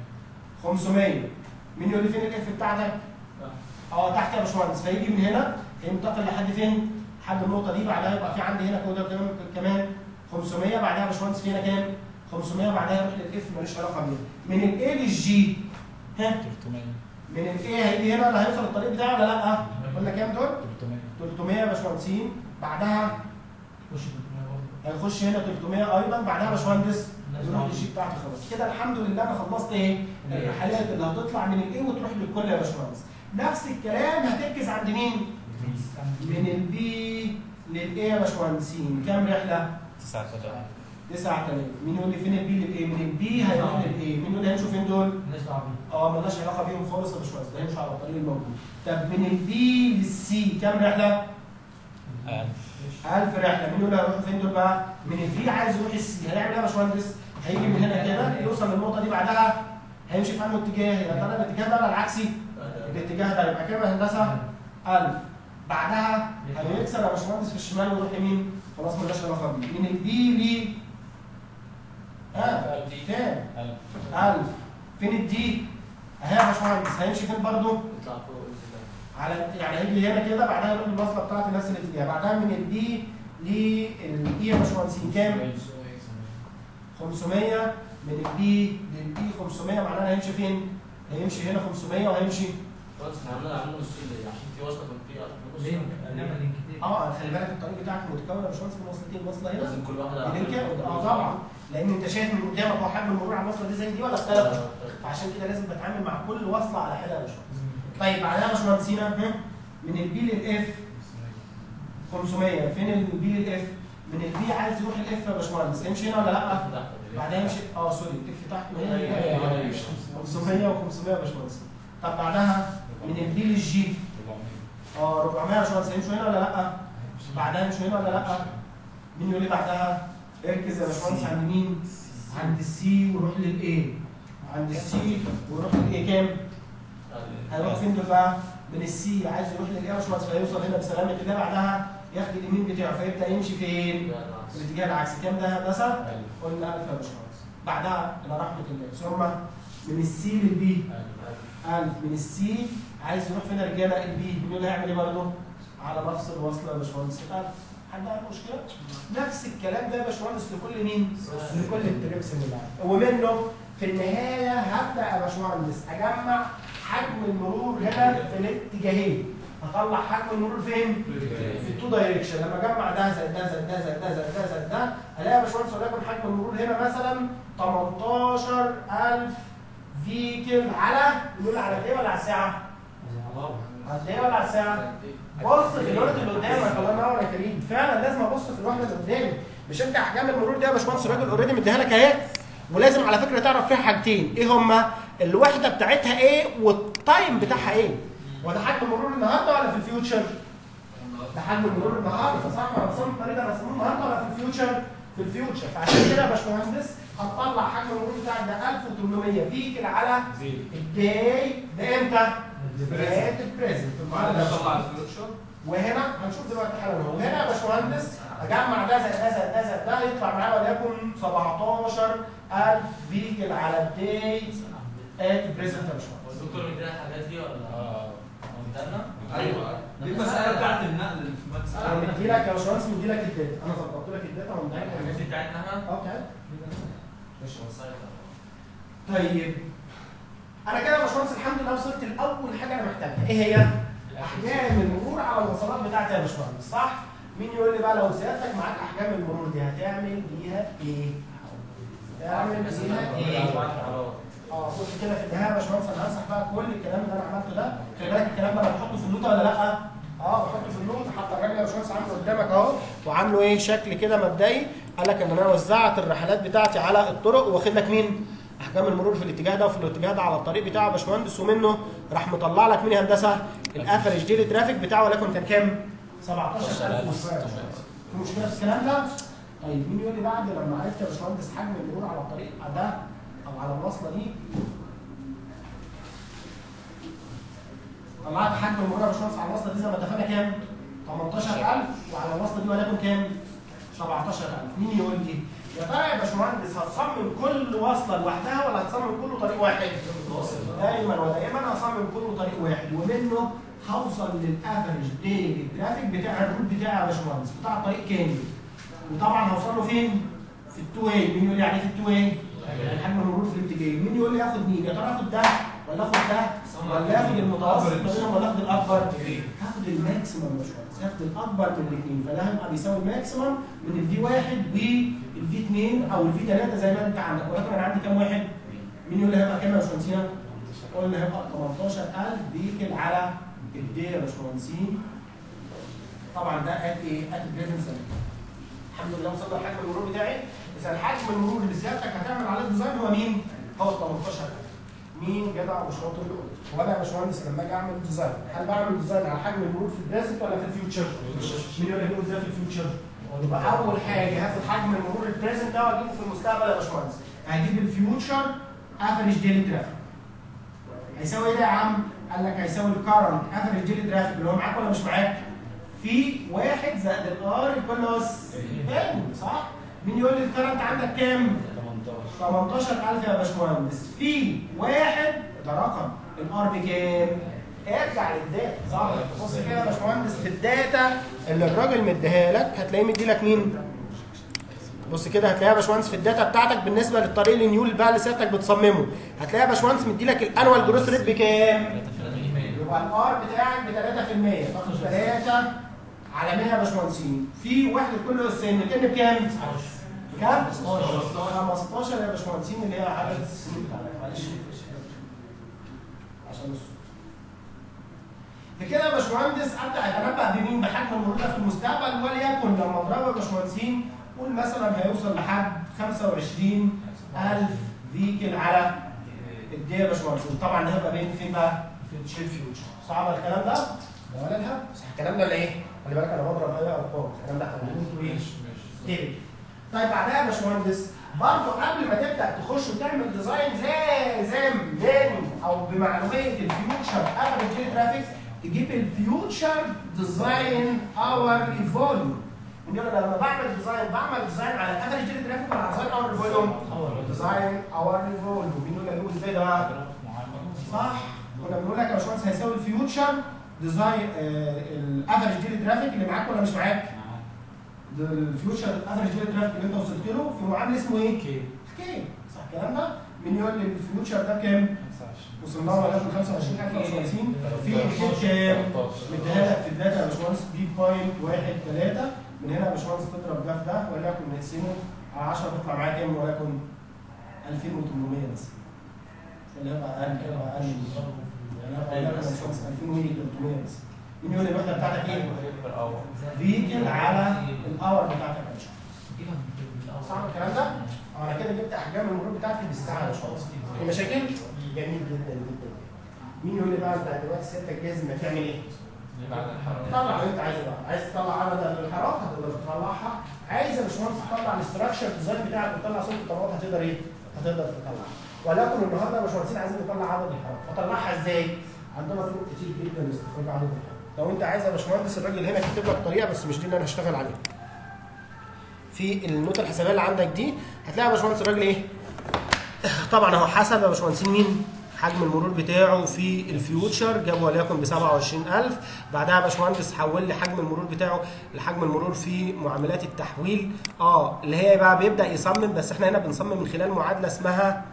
500 مين يقول لي فين الاف بتاعتك؟ اه تحت يا باشمهندس فيجي من هنا هينتقل لحد فين؟ لحد النقطه دي بعدها يبقى في عندي هنا كده كمان كمان 500 بعدها يا باشمهندس في هنا كام؟ 500 بعدها يروح للاف ماليش علاقه بيه من الاي للجي ها 300 من الاي هيجي هنا اللي هيوصل الطريق بتاعه ولا لا؟ قلنا كام دول؟ 300 300 يا باشمهندسين بعدها هيخش هنا 300 ايضا بعدها يا باشمهندس يروح للجي بتاعتي خلاص كده الحمد لله انا خلصت ايه؟ الرحلات اللي هتطلع من الاي وتروح للكل يا باشمهندس نفس الكلام هتركز عند مين؟ من البي للاي يا باشمهندسين كام رحله؟ 9000 9000 مين يقول لي فين البي للاي؟ من البي هيروح للاي مين يقول لي هيمشوا فين دول؟ مالناش دعوه بيه اه مالناش علاقه بيهم خالص يا باشمهندس ده هيمشوا على الطريق الموجود طب من البي للسي كام رحله؟ 1000 1000 رحله مين يقول لي هيروحوا فين دول بقى؟ من البي عايز يروح السي هيعمل ايه يا باشمهندس؟ هيجي من هنا كده يوصل للنقطه دي بعدها هيمشي في انهي اتجاه؟ يا ترى الاتجاه ده ولا العكسي؟ الاتجاه ده يبقى كام يا هندسه؟ 1000 بعدها هيكسر يا باشمهندس في الشمال ويروح يمين خلاص مالناش علاقه بيه من البي ل ها كام؟ 1000 فين الدي؟ اهي يا باشمهندس هيمشي فين برضه؟ على يعني هيجي هنا كده بعدها يروح الوصله بتاعتي نفس الاتجاه بعدها من الدي للاي يا باشمهندسين كام؟ 500 من البي للبي 500 معناها هيمشي فين؟ هيمشي هنا 500 وهيمشي خلاص احنا عملنا عملنا نصين ليه؟ عشان في وصله كان في نص لينك نعمل لينكتين اه خلي بالك الطريق بتاعك متكون يا باشمهندس من وصلتين وصله هنا لازم كل واحده لينك اه طبعا لان انت شايف من قدامك هو حجم المرور على الوصله دي زي دي ولا اختلف؟ فعشان كده لازم بتعامل مع كل وصله على حده يا باشمهندس طيب بعدها يا باشمهندسينا ها؟ من البي للاف 500 فين البي للاف؟ من البي عايز يروح الاف يا باشمهندس يمشي هنا ولا لا؟ بعدها يمشي اه سوري الاف تحت ما هي هي 500 و500 يا باشمهندس طب بعدها من البي للجي اه 400 يا باشمهندس يمشوا هنا ولا لا؟ بعدها يمشوا هنا ولا لا؟ مين يقول لي بعدها؟ اركز يا باشمهندس عند مين؟ عند السي وروح للاي عند السي وروح للاي كام؟ هيروح فين دول بقى؟ من السي عايز يروح للاي يا باشمهندس فيوصل هنا بسلامه كده بعدها ياخد اليمين بتاعه فيبدا يمشي فين؟ في الاتجاه العكسي كام ده هندسه؟ قلنا 1000 يا باشمهندس بعدها الى رحمه الله ثم من السي للبي 1000 من السي عايز يروح فين يا رجاله البي مين اللي هيعمل ايه برضه؟ على نفس الوصله يا باشمهندس 1000 حد عنده مشكله؟ نفس الكلام ده يا باشمهندس لكل مين؟ لكل التريبس اللي معاك ومنه في النهايه هبدا يا باشمهندس اجمع حجم المرور هنا في الاتجاهين هطلع حجم المرور فين؟ في التو دايركشن لما اجمع ده زائد ده زائد ده زائد ده زائد ده زائد ده الاقي يا باشمهندس وليكن حجم المرور هنا مثلا 18000 فيكل على نقول على ايه ولا على الساعه؟ على ايه ولا على الساعه؟ بص في الوقت اللي قدامك الله ينور يا كريم فعلا لازم ابص في الوحده اللي قدامي مش انت احجام المرور دي يا باشمهندس الراجل اوريدي مديها لك اهي ولازم على فكره تعرف فيها حاجتين ايه هما الوحده بتاعتها ايه والتايم بتاعها ايه وده حجم مرور النهارده ولا في الفيوتشر ده حجم مرور النهارده صح ولا رسمه الطريق ده رسموه النهارده ولا في الفيوتشر في الفيوتشر فعشان كده يا باشمهندس هتطلع حجم المرور بتاعك ده 1800 فيكل على الداي ده امتى؟ بدايه البريزنت وهنا هنشوف دلوقتي حالا اهو وهنا يا باشمهندس اجمع ده زائد ده زائد ده زائد ده يطلع معايا وليكن 17000 فيكل على الداي ات بريزنت يا باشمهندس والدكتور مدينا الحاجات دي ولا قدامنا؟ ايوه دي المساله بتاعت النقل اللي في مجلس انا مدي لك يا باشمهندس مدي لك الداتا انا ظبطت لك الداتا ومديها لك الحاجات دي بتاعتنا احنا؟ اه تعال ماشي وصلت طيب انا كده يا باشمهندس الحمد لله وصلت لاول حاجه انا محتاجها ايه هي؟ احجام المرور على الوصلات بتاعتي يا باشمهندس صح؟ مين يقول لي بقى لو سيادتك معاك احجام المرور دي هتعمل بيها ايه؟ تعمل بيها ايه؟ اه بص كده في النهايه يا باشمهندس انا همسح بقى كل الكلام اللي انا عملته ده خلي بالك الكلام ده انا بحطه في النوته ولا لا؟ اه بحطه في النوت حتى الراجل يا باشمهندس عامله قدامك اهو وعامله ايه شكل كده مبدئي قال لك ان انا وزعت الرحلات بتاعتي على الطرق واخد لك مين؟ احجام المرور في الاتجاه ده وفي الاتجاه ده على الطريق بتاعه يا باشمهندس ومنه راح مطلع لك مين يا هندسه؟ الافرج ديلي ترافيك بتاعه ولكن كان كام؟ 17000 وشويه في مشكله في الكلام ده؟ طيب مين يقول لي بعد لما عرفت يا باشمهندس حجم المرور على الطريق ده او على الوصله دي طلعت حجم المرور يا باشمهندس على الوصله دي زي ما اتفقنا كام؟ 18000 وعلى الوصله دي وليكن كام؟ 17000 مين يقول لي؟ يا ترى يا باشمهندس هتصمم كل وصله لوحدها ولا هتصمم كله طريق واحد؟ دايما ودائما هصمم كله طريق واحد ومنه هوصل للافرج ديلي ترافيك بتاع الروت بتاعي يا باشمهندس بتاع الطريق كامل وطبعا هوصل له فين؟ في التو واي مين يقول لي يعني في التو واي؟ يعني حجم المرور في الاتجاه مين يقول لي اخد مين؟ يا ترى اخد ده ولا اخد ده ولا اخد المتوسط ما بينهم ولا اخد الاكبر؟ هاخد الماكسيمم يا باشمهندس هاخد الاكبر من الاثنين فده هيبقى بيساوي الماكسيمم من الفي واحد والفي اثنين او الفي ثلاثه زي ما انت عندك ولكن انا عندي كام واحد؟ مين يقول لي هيبقى كام يا باشمهندسين؟ قلنا هيبقى 18000 فيكل على الدي يا باشمهندسين طبعا ده ات ايه؟ ات بريزنت الحمد لله وصلنا لحجم المرور بتاعي اذا الحجم المرور اللي سيادتك هتعمل عليه ديزاين هو مين؟ هو ال 18000 مين جدع وشاطر هو انا يا باشمهندس لما اجي اعمل ديزاين هل بعمل ديزاين على حجم المرور في البريزنت ولا في الفيوتشر؟ مين يقول لي ازاي في الفيوتشر؟ يبقى اول حاجه هاخد حجم المرور البريزنت ده واجيبه في المستقبل يا باشمهندس هجيب الفيوتشر افريج ديلي ترافيك هيساوي ايه ده يا عم؟ قال لك هيساوي الكرنت افريج ديلي ترافيك اللي هو معاك ولا مش معاك؟ في واحد زائد الار كل اس ان صح؟ مين يقول لي الكرنت عندك كام؟ 18000 يا باشمهندس في واحد ده رقم الار بكام؟ ارجع للداتا صح؟ بص كده يا باشمهندس في الداتا اللي الراجل مديها لك هتلاقيه مدي لك مين؟ بص كده هتلاقيها يا باشمهندس في الداتا بتاعتك بالنسبه للطريق النيول بقى اللي سيادتك بتصممه هتلاقيها يا باشمهندس مديلك الانوال جروس ريت بكام؟ يبقى الار بتاعك ب 3% تاخد 3 على 100 يا باشمهندسين في وحده كل السن الان بكام؟ بكام؟ 15 يا باشمهندسين اللي هي عدد السنين بتاعتك معلش عشان الصوت بكده يا باشمهندس ابدا اتنبأ بمين بحجم المرور ده في المستقبل وليكن لما اضربه يا باشمهندسين قول مثلا هيوصل لحد 25000 فيكل على الدي يا باشمهندسين طبعا ده هيبقى بين فين بقى؟ في الشيل فيوتشر صعب الكلام ده؟ ده ولا الهب بس الكلام ده اللي ايه؟ خلي بالك انا بضرب اي ارقام الكلام ده احنا بنقول ايه؟ تيبك طيب بعدها يا باشمهندس برضه قبل ما تبدا تخش وتعمل ديزاين لازم لازم او بمعلوميه الفيوتشر افريج ترافيك تجيب الفيوتشر ديزاين اور فوليوم يقول انا لما بعمل ديزاين بعمل ديزاين على الافريج ترافيك ولا على ديزاين اور فوليوم؟ ديزاين اور فوليوم مين يقول له ازاي ده بقى؟ صح كنا بنقول لك يا باشمهندس هيساوي الفيوتشر ديزاين الافريج ديلي ترافيك اللي معاك ولا مش معاك؟ ده الفيوتشر افريج ديلي ترافيك اللي انت وصلت له في معامل اسمه ايه؟ كي كي صح الكلام ده؟ مين يقول لي الفيوتشر ده بكام؟ وصلنا له لغايه 25000 وخمسين في الكيت كام؟ مديها لك في الداتا يا باشمهندس دي بوينت واحد ثلاثة من هنا يا باشمهندس تضرب ده في ده وليكن نقسمه على 10 تطلع معاك كام وليكن 2800 بس اللي هيبقى اقل كده هيبقى اقل من ده. يعني هيبقى وليكن يا باشمهندس 2300 بس مين يقول لي الوحده بتاعتك ايه؟ فيجل على الاور بتاعتك يا باشمهندس صح الكلام ده؟ اه انا كده جبت احجام المرور بتاعتي بالساعه يا باشمهندس في مشاكل؟ جميل جدا جدا مين يقول لي بقى انت دلوقتي سيادتك جاهز انك تعمل ايه؟ طلع اللي انت عايزه بقى عايز تطلع عدد الحارات هتقدر تطلعها عايز يا باشمهندس تطلع الاستراكشر ديزاين بتاعك وتطلع صوت الطبقات هتقدر ايه؟ هتقدر تطلعها ولكن النهارده يا باشمهندسين عايزين نطلع عدد الحارات اطلعها ازاي؟ عندنا طرق كتير جدا لاستخراج عدد الحارات لو انت عايز يا باشمهندس الراجل هنا كاتب لك طريقه بس مش دي اللي انا هشتغل عليها في النوتة الحسابيه اللي عندك دي هتلاقي يا باشمهندس الراجل ايه؟ طبعا هو حسب يا باشمهندسين مين؟ حجم المرور بتاعه في الفيوتشر جابه وليكن ب 27000 بعدها يا باشمهندس حول لي حجم المرور بتاعه لحجم المرور في معاملات التحويل اه اللي هي بقى بيبدا يصمم بس احنا هنا بنصمم من خلال معادله اسمها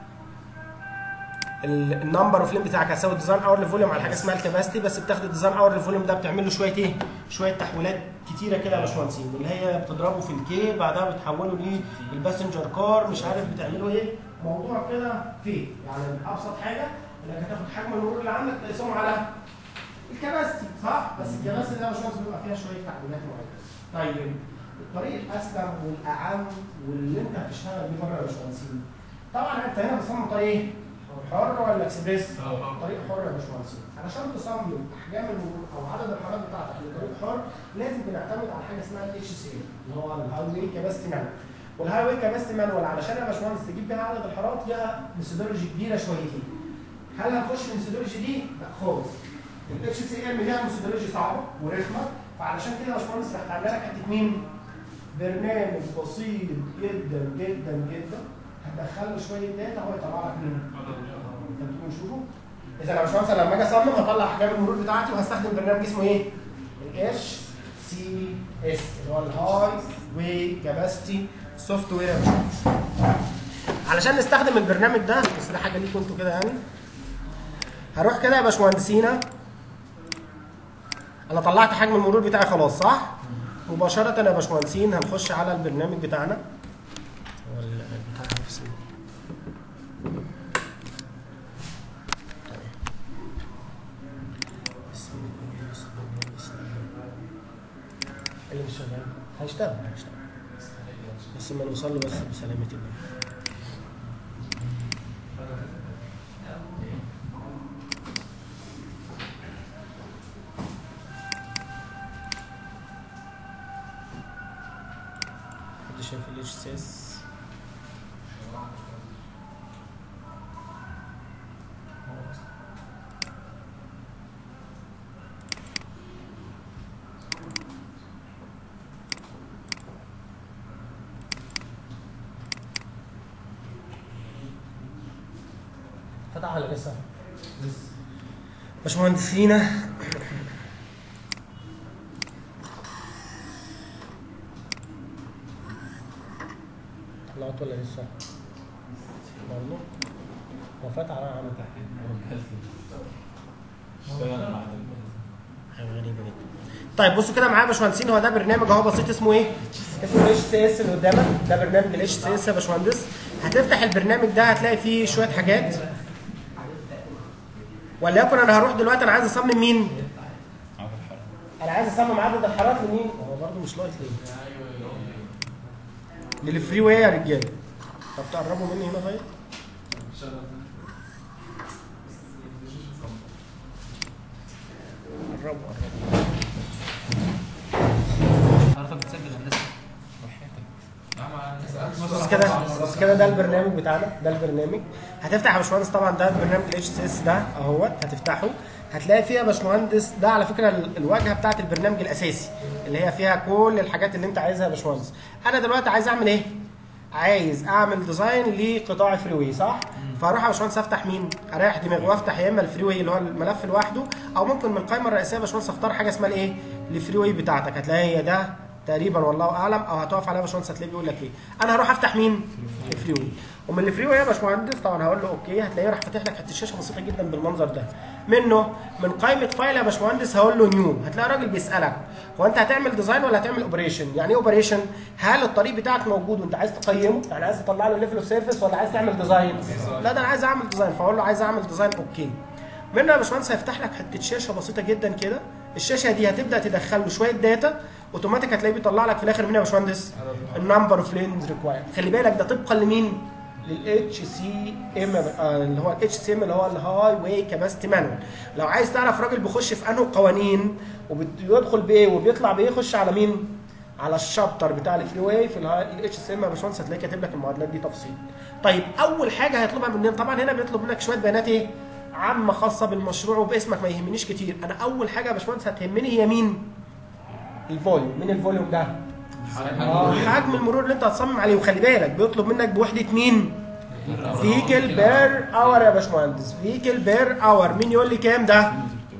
النمبر اوف لين بتاعك هتساوي الديزاين اور لفوليوم على حاجه اسمها الكباستي بس بتاخد الديزاين اور لفوليوم ده بتعمل له شويه ايه؟ شويه تحويلات كتيره كده يا باشمهندسين اللي هي بتضربه في الكي بعدها بتحوله للباسنجر كار مش عارف بتعمله ايه موضوع كده فيه يعني ابسط حاجه انك هتاخد حجم المرور اللي عندك تقسمه على الكباستي صح؟ بس الكباستي ده يا باشمهندس بيبقى فيها شويه تعديلات معينه. طيب الطريق الاسلم والاعم واللي انت هتشتغل بيه بره يا باشمهندسين طبعا انت هنا بتصمم طريق ايه؟ حر ولا اكسبريس؟ طريق حر يا باشمهندسين علشان تصمم احجام المرور او عدد الحارات بتاعتك لطريق حر لازم بنعتمد على حاجه اسمها الاتش سي اللي هو الهاي واي كباستي مانوال والهاي واي كباستي مانوال علشان يا باشمهندس تجيب بيها عدد الحارات ليها ميثودولوجي كبيره شويتين هل هنخش في الميثودولوجي دي؟ لا خالص الاتش سي ام ليها ميثودولوجي صعبه ورخمه فعلشان كده يا باشمهندس رحت عامله لك حته مين؟ برنامج بسيط جدا جدا جدا هتدخل له شويه داتا هو يطلع لك مين؟ انت بتقول شوفوا اذا يا باشمهندس لما اجي اصمم هطلع احجام المرور بتاعتي وهستخدم برنامج اسمه ايه؟ الاتش سي اس اللي هو الهاي واي كاباسيتي سوفت وير يا باشمهندس علشان نستخدم البرنامج ده بس ده حاجه ليكم انتوا كده يعني هروح كده يا باشمهندسينا انا طلعت حجم المرور بتاعي خلاص صح؟ مباشرة يا باشمهندسين هنخش على البرنامج بتاعنا هو البتاع نفسه بسم الله بسم الله بسم الله اللي مش شغال هيشتغل هيشتغل بس ما نوصل له بس بسلامة الله حد شايف الاتش سي اس فتح ولا لسه؟ باشمهندسينا ولا لسه؟ برضه هو فات على عمل اشتغل مع حاجه غريبه جدا طيب بصوا كده معايا يا باشمهندسين هو ده برنامج اهو بسيط اسمه ايه؟ اسمه الاتش سي اس اللي قدامك ده برنامج الاتش سي اس يا باشمهندس هتفتح البرنامج ده هتلاقي فيه شويه حاجات وليكن انا هروح دلوقتي انا عايز اصمم مين؟ انا عايز اصمم عدد الحارات لمين؟ هو برضه مش لايت ليه؟ للفري واي يا رجاله طب تقربوا مني هنا طيب؟ قربوا قربوا حضرتك بتسجل هندسه بص كده بص كده ده البرنامج بتاعنا ده البرنامج هتفتح يا باشمهندس طبعا ده برنامج الاتش سي اس ده اهوت هتفتحه هتلاقي فيها يا باشمهندس ده على فكره ال- الواجهه بتاعت البرنامج الاساسي اللي هي فيها كل الحاجات اللي انت عايزها يا باشمهندس انا دلوقتي عايز اعمل ايه عايز اعمل ديزاين لقطاع فري واي صح فاروح يا باشمهندس افتح مين اريح دماغي وافتح يا اما الفري واي اللي هو الملف لوحده او ممكن من القائمه الرئيسيه يا باشمهندس اختار حاجه اسمها الايه الفري واي بتاعتك هتلاقي هي ده تقريبا والله اعلم او هتقف عليها يا باشمهندس هتلاقيه بيقول لك ايه انا هروح افتح مين الفري واي ومن الفري واي يا باشمهندس طبعا هقول له اوكي هتلاقيه راح فاتح لك حته شاشه بسيطه جدا بالمنظر ده منه من قائمه فايل يا باشمهندس هقول له نيو هتلاقي راجل بيسالك هو انت هتعمل ديزاين ولا هتعمل اوبريشن يعني ايه اوبريشن هل الطريق بتاعك موجود وانت عايز تقيمه يعني عايز تطلع له ليفل اوف سيرفيس ولا عايز تعمل ديزاين لا ده انا عايز اعمل ديزاين فاقول له عايز اعمل ديزاين اوكي منه يا باشمهندس هيفتح لك حته شاشه بسيطه جدا كده الشاشه دي هتبدا تدخل له شويه داتا اوتوماتيك هتلاقيه بيطلع لك في الاخر مين يا باشمهندس النمبر اوف لينز ريكوايرد خلي بالك ده طبقا لمين للاتش سي ام اللي هو الاتش سي ام اللي هو الهاي واي كاباسيتي مانوال لو عايز تعرف راجل بيخش في انه قوانين وبيدخل بايه وبيطلع بايه خش على مين على الشابتر بتاع الفري واي في الاتش سي ام يا باشمهندس هتلاقي كاتب لك المعادلات دي تفصيل طيب اول حاجه هيطلبها مننا طبعا هنا بيطلب منك شويه بيانات ايه عامه خاصه بالمشروع وباسمك ما يهمنيش كتير انا اول حاجه يا باشمهندس هتهمني هي مين الفوليوم مين الفوليوم ده آه، حجم المرور اللي انت هتصمم عليه وخلي بالك بيطلب منك بوحده مين فيكل بير اور يا باشمهندس فيكل بير اور مين يقول لي كام ده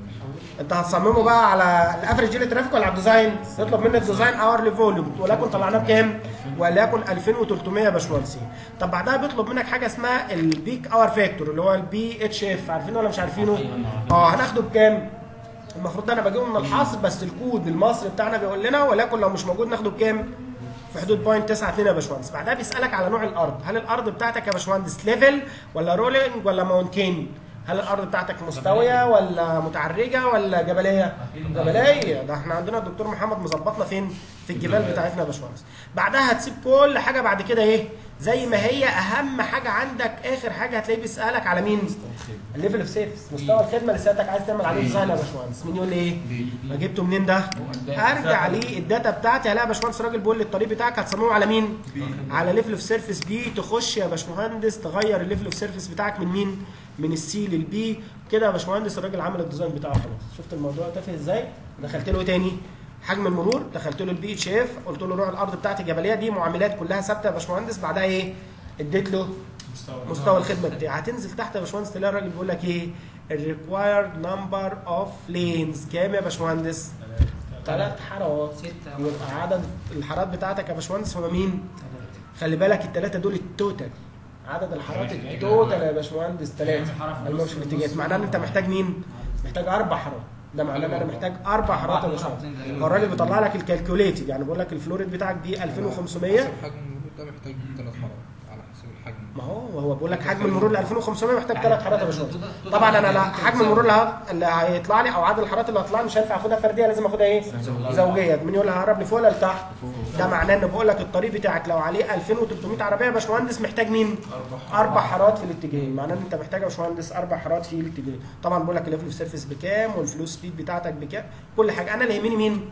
انت هتصممه بقى على الافرج جيل ترافيك ولا على الديزاين يطلب منك ديزاين اور لفوليوم ولكن طلعناه بكام وليكن 2300 يا باشمهندسين طب بعدها بيطلب منك حاجه اسمها البيك اور فاكتور اللي هو البي اتش اف عارفينه ولا مش عارفينه اه هناخده بكام المفروض ده انا بجيبه من الحاصل بس الكود المصري بتاعنا بيقول لنا ولكن لو مش موجود ناخده بكام في حدود بوينت 92 يا باشمهندس بعدها بيسالك على نوع الارض هل الارض بتاعتك يا باشمهندس ليفل ولا رولينج ولا ماونتين هل الارض بتاعتك مستويه ولا متعرجه ولا جبليه جبليه ده احنا عندنا الدكتور محمد مظبطنا فين في الجبال بتاعتنا يا باشمهندس بعدها هتسيب كل حاجه بعد كده ايه زي ما هي اهم حاجه عندك اخر حاجه هتلاقيه بيسالك على مين الليفل اوف سيرفيس مستوى الخدمه اللي سيادتك عايز تعمل عليه ديزاين يا باشمهندس مين يقول لي ايه ما جبته منين ده هرجع ليه الداتا بتاعتي هلاقي يا باشمهندس راجل بيقول لي الطريق بتاعك هتصممه على مين على ليفل اوف سيرفيس بي تخش يا باشمهندس تغير الليفل اوف سيرفيس بتاعك من مين من السي للبي كده يا باشمهندس الراجل عمل الديزاين بتاعه خلاص شفت الموضوع تافه ازاي دخلت له ايه تاني حجم المرور دخلت له البي اتش اف قلت له نوع الارض بتاعتي جبليه دي معاملات كلها ثابته يا باشمهندس بعدها ايه اديت له مستوى الخدمه بتاعي هتنزل تحت يا باشمهندس تلاقي الراجل بيقول لك ايه الريكوايرد نمبر اوف لينز كام يا باشمهندس ثلاث حارات ستة يبقى عدد الحارات بتاعتك يا باشمهندس هو مين خلي بالك الثلاثه دول التوتال عدد الحارات التوتال يا باشمهندس ثلاثه المش في الاتجاهات معناه ان انت محتاج مين محتاج اربع حارات ده معناه ان انا محتاج اربع حارات يا باشمهندس هو الراجل بيطلع لك الكالكوليتد يعني بيقول لك الفلوريد بتاعك دي 2500 حسب حجم المرور ده محتاج ثلاث مرات على حسب الحجم ما هو هو بيقول لك حجم المرور ل 2500 محتاج ثلاث حارات يا باشمهندس طبعا انا لا حجم المرور اللي ه- اللي هيطلع لي او عدد الحارات اللي هتطلع لي مش هينفع اخدها فرديه لازم اخدها ايه؟ زوجيه مين يقول لي هقرب لفوق ولا لتحت؟ ده معناه ان بقول لك الطريق بتاعك لو عليه 2300 عربيه يا باشمهندس محتاج مين؟ اربع حارات في الاتجاه معناه ان انت محتاج يا باشمهندس اربع حارات في الاتجاه طبعا بقول لك الليفل اوف سيرفيس بكام والفلو سبيد بتاعتك بكام كل حاجه انا اللي يهمني مين؟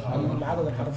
عدد الحارات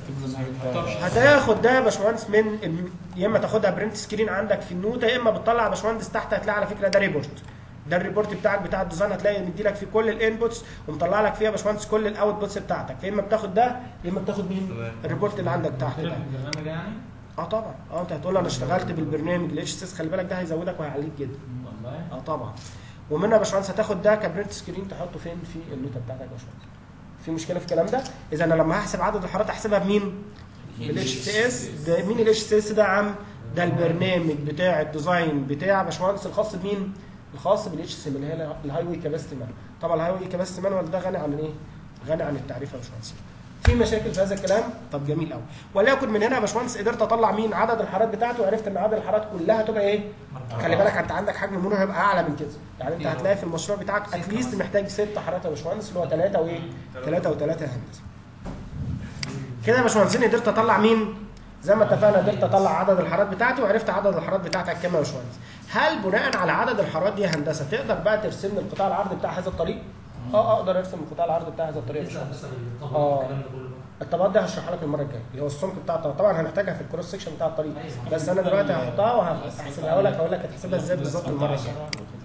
بتاعتك. هتاخد ده يا باشمهندس من الم- يا اما تاخدها برنت سكرين عندك في النوته يا اما بتطلع يا باشمهندس تحت هتلاقي على فكره ده ريبورت ده الريبورت بتاعك بتاع الديزاين هتلاقي مدي لك فيه كل الانبوتس ومطلع لك فيها يا باشمهندس كل الاوتبوتس بتاعتك فيا اما بتاخد ده يا اما بتاخد مين الريبورت اللي عندك تحت ده البرنامج يعني اه طبعا اه انت هتقول له انا اشتغلت بالبرنامج الاتش سيس خلي بالك ده هيزودك وهيعليك جدا والله اه طبعا ومنها يا باشمهندس هتاخد ده كبرنت سكرين تحطه فين في النوته بتاعتك يا باشمهندس في مشكله في الكلام ده اذا انا لما هحسب عدد الحارات احسبها بمين بالاتش سي اس ده مين الاتش سي اس ده يا عم ده البرنامج بتاع الديزاين بتاع باشمهندس الخاص بمين؟ الخاص بالاتش سي ام اللي هي الهاي واي كاباسيتي مانوال طبعا الهاي واي كاباسيتي مانوال ده غني عن ايه؟ غني عن التعريف يا باشمهندس في مشاكل في هذا الكلام طب جميل قوي وليكن من هنا يا باشمهندس قدرت اطلع مين عدد الحارات بتاعته وعرفت ان عدد الحارات كلها تبقى ايه خلي بالك انت عندك حجم المرور هيبقى اعلى من كده يعني انت هتلاقي في المشروع بتاعك اتليست محتاج ست حارات يا باشمهندس اللي هو ثلاثه وايه ثلاثه وثلاثه هندسه كده يا باشمهندسين قدرت اطلع مين زي ما اتفقنا قدرت اطلع عدد الحارات بتاعتي وعرفت عدد الحارات بتاعتك كام يا باشمهندس هل بناء على عدد الحارات دي يا هندسه تقدر بقى ترسم لي القطاع العرضي بتاع هذا الطريق اه اقدر ارسم القطاع العرضي بتاع هذا الطريق يا لسه باشمهندس بس آه. الطبق الكلام ده كله بقى. الطبقات دي هشرحها لك المره الجايه اللي هو السمك بتاع الطريق طبعا هنحتاجها في الكروس سكشن بتاع الطريق أيوة. بس انا دلوقتي هحطها وهحسبها لك هقول لك هتحسبها ازاي بالظبط المره الجايه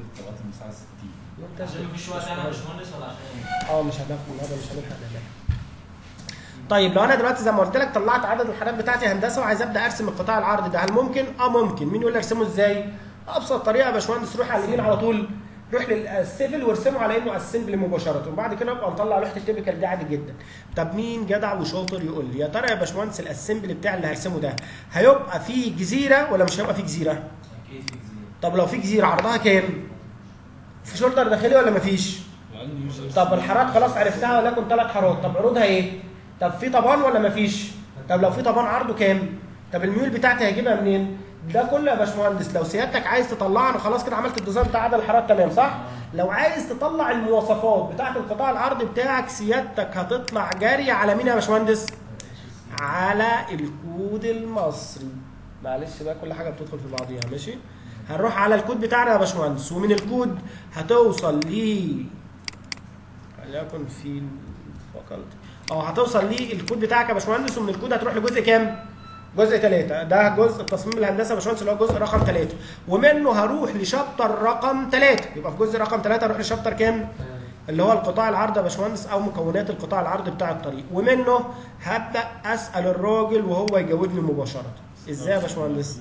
عشان مفيش وقت انا يا باشمهندس ولا عشان اه مش هناخد النهارده مش هنلحق نعملها طيب لو انا دلوقتي زي ما قلت لك طلعت عدد الحالات بتاعتي هندسه وعايز ابدا ارسم القطاع العرضي ده هل ممكن؟ اه ممكن مين يقول لي ارسمه ازاي؟ ابسط طريقه يا باشمهندس روح على اليمين على طول روح للسيفل وارسمه على انه اسمبلي مباشره وبعد كده ابقى نطلع لوحه التيبيكال دي عادي جدا طب مين جدع وشاطر يقول لي يا ترى يا باشمهندس الاسمبلي بتاع اللي هرسمه ده هيبقى فيه جزيره ولا مش هيبقى فيه جزيره؟ اكيد في جزيره طب لو في جزيره عرضها كام؟ في شولدر داخلي ولا مفيش؟ طب الحارات خلاص عرفتها ولكن ثلاث حارات طب عروضها ايه؟ طب في طبان ولا مفيش؟ طب لو في طبان عرضه كام؟ طب الميول بتاعتي هجيبها منين؟ ده كله يا باشمهندس لو سيادتك عايز تطلعها انا خلاص كده عملت الديزاين بتاع عدد الحارات تمام صح؟ لو عايز تطلع المواصفات بتاعت القطاع العرضي بتاعك سيادتك هتطلع جاري على مين يا باشمهندس؟ على الكود المصري معلش بقى كل حاجه بتدخل في بعضيها ماشي؟ هنروح على الكود بتاعنا يا باشمهندس ومن الكود هتوصل ل وليكن في الفاكولتي اه هتوصل للكود بتاعك يا باشمهندس ومن الكود هتروح لجزء كام؟ جزء ثلاثة ده جزء التصميم الهندسي يا باشمهندس اللي هو جزء رقم ثلاثة ومنه هروح لشابتر رقم ثلاثة يبقى في جزء رقم ثلاثة اروح لشابتر كام؟ اللي هو القطاع العرضي يا باشمهندس او مكونات القطاع العرضي بتاع الطريق ومنه هبدا اسال الراجل وهو يجاوبني مباشره ازاي يا باشمهندس؟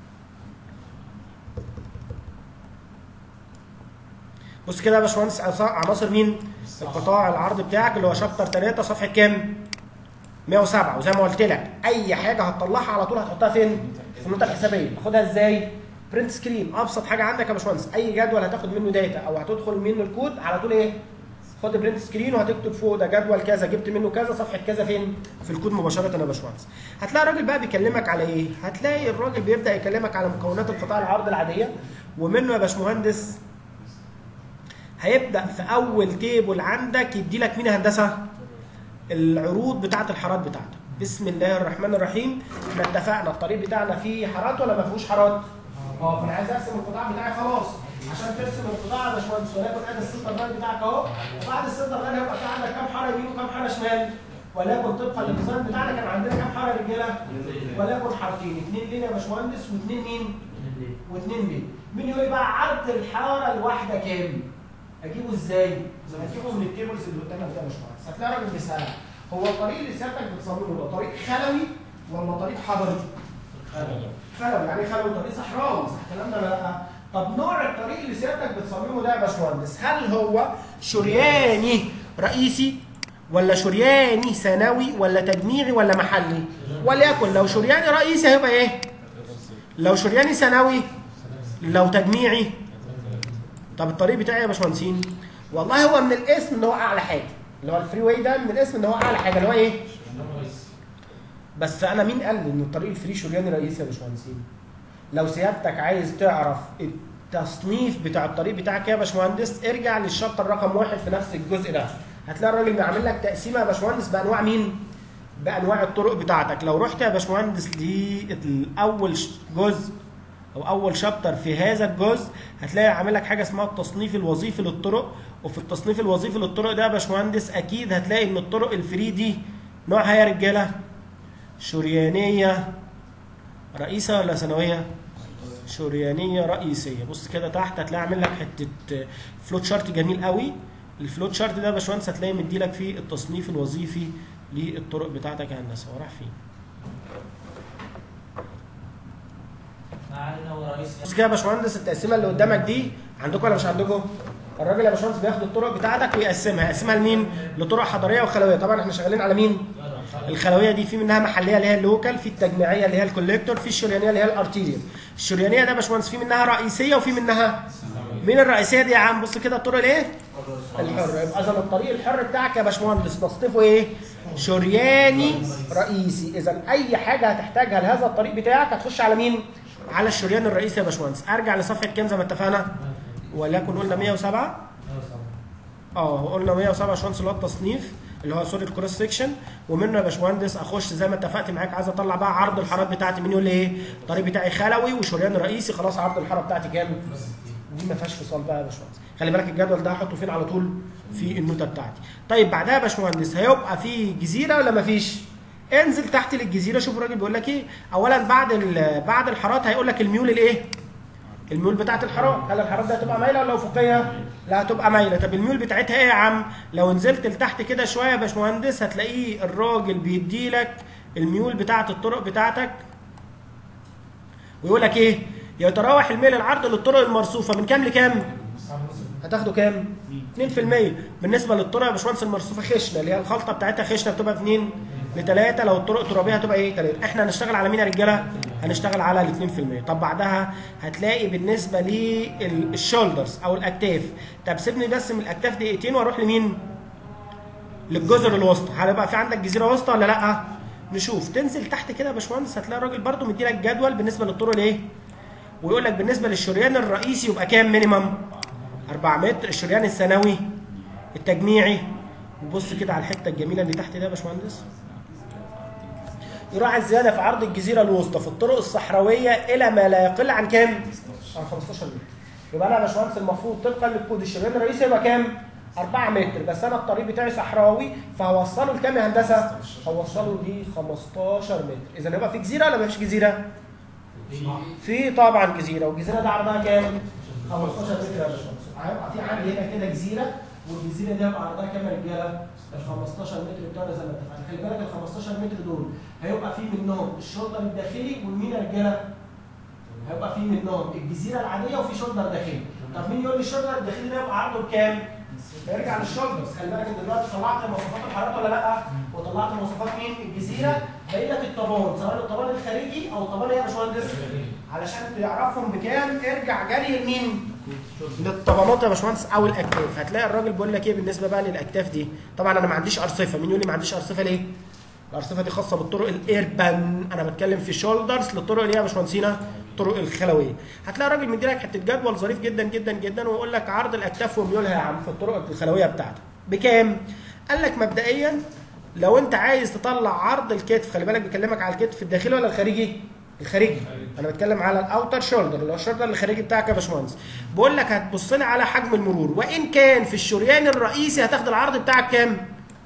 بص كده يا باشمهندس عصا- عناصر مين؟ القطاع العرضي بتاعك اللي هو شابتر 3 صفحه كام؟ 107 وزي ما قلت لك اي حاجه هتطلعها على طول هتحطها فين؟ في النقطه الحسابيه باخدها ازاي؟ برنت سكرين ابسط حاجه عندك يا باشمهندس اي جدول هتاخد منه داتا او هتدخل منه الكود على طول ايه؟ خد برنت سكرين وهتكتب فوق ده جدول كذا جبت منه كذا صفحه كذا فين؟ في الكود مباشره يا باشمهندس. هتلاقي الراجل بقى بيكلمك على ايه؟ هتلاقي الراجل بيبدا يكلمك على مكونات القطاع العرضي العاديه ومنه يا باشمهندس هيبدا في اول تيبل عندك يدي لك مين يا هندسه؟ العروض بتاعه الحارات بتاعتك. بسم الله الرحمن الرحيم احنا اتفقنا الطريق بتاعنا فيه حارات ولا ما فيهوش حارات؟ اه فانا عايز ارسم القطاع بتاعي خلاص عشان ترسم القطاع يا باشمهندس وليكن ادي السنتر لاين بتاعك اهو وبعد السنتر لاين هيبقى في عندك كام حاره يمين وكام حاره شمال وليكن طبقا للديزاين بتاعنا كان عندنا كام حاره رجاله؟ وليكن حارتين اثنين لين يا باشمهندس واثنين مين؟ واثنين بين مين يقول لي بقى عرض الحاره الواحده كام؟ اجيبه ازاي؟ هجيبه من التيبلز اللي قدامك ده يا باشمهندس هتلاقي راجل بيسالك هو الطريق اللي سيادتك بتصممه ده طريق خلوي ولا طريق حضري؟ خلوي يعني خلوي طريق صحراوي صح الكلام ده ولا لا؟ طب نوع الطريق اللي سيادتك بتصممه ده يا باشمهندس هل هو شرياني رئيسي ولا شرياني ثانوي ولا تجميعي ولا محلي؟ وليكن لو شرياني رئيسي هيبقى ايه؟ لو شرياني ثانوي لو تجميعي طب الطريق بتاعي يا باشمهندسين والله هو من الاسم ان هو اعلى حاجه اللي هو الفري واي ده من الاسم ان هو اعلى حاجه اللي هو ايه؟ بس انا مين قال لي ان الطريق الفري شرياني رئيسي يا باشمهندسين؟ لو سيادتك عايز تعرف التصنيف بتاع الطريق بتاعك يا باشمهندس ارجع للشابتر رقم واحد في نفس الجزء ده هتلاقي الراجل بيعمل لك تقسيمه يا باشمهندس بانواع مين؟ بانواع الطرق بتاعتك لو رحت يا باشمهندس لاول جزء او اول شابتر في هذا الجزء هتلاقي عامل لك حاجه اسمها التصنيف الوظيفي للطرق وفي التصنيف الوظيفي للطرق ده يا باشمهندس اكيد هتلاقي ان الطرق الفري دي نوعها يا رجاله شريانيه رئيسه ولا ثانويه شريانيه رئيسيه بص كده تحت هتلاقي عامل لك حته فلوت شارت جميل قوي الفلوت شارت ده يا باشمهندس هتلاقي مدي لك فيه التصنيف الوظيفي للطرق بتاعتك يا هندسه وراح فين ما علينا هو رئيس بص كده يا باشمهندس التقسيمه اللي قدامك دي عندكم ولا مش عندكم؟ الراجل يا باشمهندس بياخد الطرق بتاعتك ويقسمها، يقسمها لمين؟ لطرق حضريه وخلويه، طبعا احنا شغالين على مين؟ الخلويه دي في منها محليه اللي هي اللوكال في التجميعيه اللي هي الكوليكتور في الشريانيه اللي هي الارتيريال الشريانيه ده يا باشمهندس في منها رئيسيه وفي منها مين الرئيسيه دي يا عم بص كده الطرق الايه الحر يبقى اذا الطريق الحر بتاعك يا باشمهندس نصنفه ايه شرياني رئيسي اذا اي حاجه هتحتاجها لهذا الطريق بتاعك هتخش على مين على الشريان الرئيسي يا باشمهندس ارجع لصفحه كام زي ما اتفقنا وليكن قلنا 107 اه قلنا 107 باشمهندس اللي هو التصنيف اللي هو سوري الكروس سكشن ومنه يا باشمهندس اخش زي ما اتفقت معاك عايز اطلع بقى عرض الحارات بتاعتي مين يقول لي ايه الطريق بتاعي خلوي وشريان رئيسي خلاص عرض الحاره بتاعتي كام دي ما فيهاش فصال بقى يا باشمهندس خلي بالك الجدول ده هحطه فين على طول في النوتة بتاعتي طيب بعدها يا باشمهندس هيبقى في جزيره ولا ما فيش انزل تحت للجزيره شوف الراجل بيقول لك ايه اولا بعد ال- بعد الحارات هيقول لك الميول الايه الميول بتاعت الحارات هل الحارات دي هتبقى مايله ولا افقيه لا هتبقى مايله طب الميول بتاعتها ايه يا عم لو نزلت لتحت كده شويه يا باشمهندس هتلاقيه الراجل بيدي لك الميول بتاعت الطرق بتاعتك ويقول لك ايه يتراوح الميل العرض للطرق المرصوفه من كام لكام هتاخده كام 2% بالنسبه للطرق يا باشمهندس المرصوفه خشنه اللي هي الخلطه بتاعتها خشنه بتبقى 2 ل 3 لو الطرق ترابيه هتبقى ايه 3 احنا هنشتغل على مين يا رجاله هنشتغل على ال 2% طب بعدها هتلاقي بالنسبه للشولدرز او الاكتاف طب سيبني بس من الاكتاف دقيقتين واروح لمين للجزر الوسطى هيبقى في عندك جزيره وسطى ولا لا نشوف تنزل تحت كده يا باشمهندس هتلاقي الراجل برده مديلك جدول بالنسبه للطرق الايه ويقول لك بالنسبه للشريان الرئيسي يبقى كام مينيمم 4 متر الشريان الثانوي التجميعي وبص كده على الحته الجميله اللي تحت ده يا باشمهندس يراعي الزياده في عرض الجزيره الوسطى في الطرق الصحراويه الى ما لا يقل عن كام؟ عن 15 متر يبقى انا يا باشمهندس المفروض طبقا للكود الشريان الرئيسي يبقى كام؟ 4 متر بس انا الطريق بتاعي صحراوي فهوصله لكام يا هندسه؟ هوصله ل 15 متر اذا يبقى في جزيره ولا مفيش جزيره؟ في طبعا جزيره والجزيره دي عرضها كام؟ 15 متر يا باشمهندس هيبقى في عندي هنا كده جزيره والجزيره دي هيبقى عرضها كام يا رجاله؟ ال 15 متر بتوعنا زي ما اتفقنا خلي بالك ال 15 متر دول هيبقى في منهم الشولدر الداخلي والمين يا رجاله؟ هيبقى في منهم الجزيره العاديه وفي شولدر داخلي طب مين يقول لي الشولدر الداخلي ده يبقى عرضه بكام؟ ارجع للشولدرز خلي بالك انت دلوقتي طلعت مواصفات الحرارات ولا لا؟ وطلعت مواصفات مين؟ الجزيره باقي لك الطبان سواء الطبان الخارجي او الطبان ايه يا باشمهندس؟ علشان تعرفهم بكام ارجع جري لمين؟ للطبانات يا باشمهندس او الاكتاف هتلاقي الراجل بيقول لك ايه بالنسبه بقى للاكتاف دي طبعا انا ما عنديش ارصفه مين يقول لي ما عنديش ارصفه ليه؟ الارصفه دي خاصه بالطرق الايربان انا بتكلم في شولدرز للطرق اللي هي يا باشمهندسينا الطرق الخلويه هتلاقي الراجل مديلك حته جدول ظريف جدا جدا جدا ويقول لك عرض الاكتاف وميولها يا عم في الطرق الخلويه بتاعتك بكام؟ قال لك مبدئيا لو انت عايز تطلع عرض الكتف خلي بالك بيكلمك على الكتف الداخلي ولا الخارجي؟ الخارجي انا بتكلم على الاوتر شولدر اللي هو الشولدر الخارجي بتاعك يا باشمهندس بقول لك هتبص لي على حجم المرور وان كان في الشريان الرئيسي هتاخد العرض بتاعك كام؟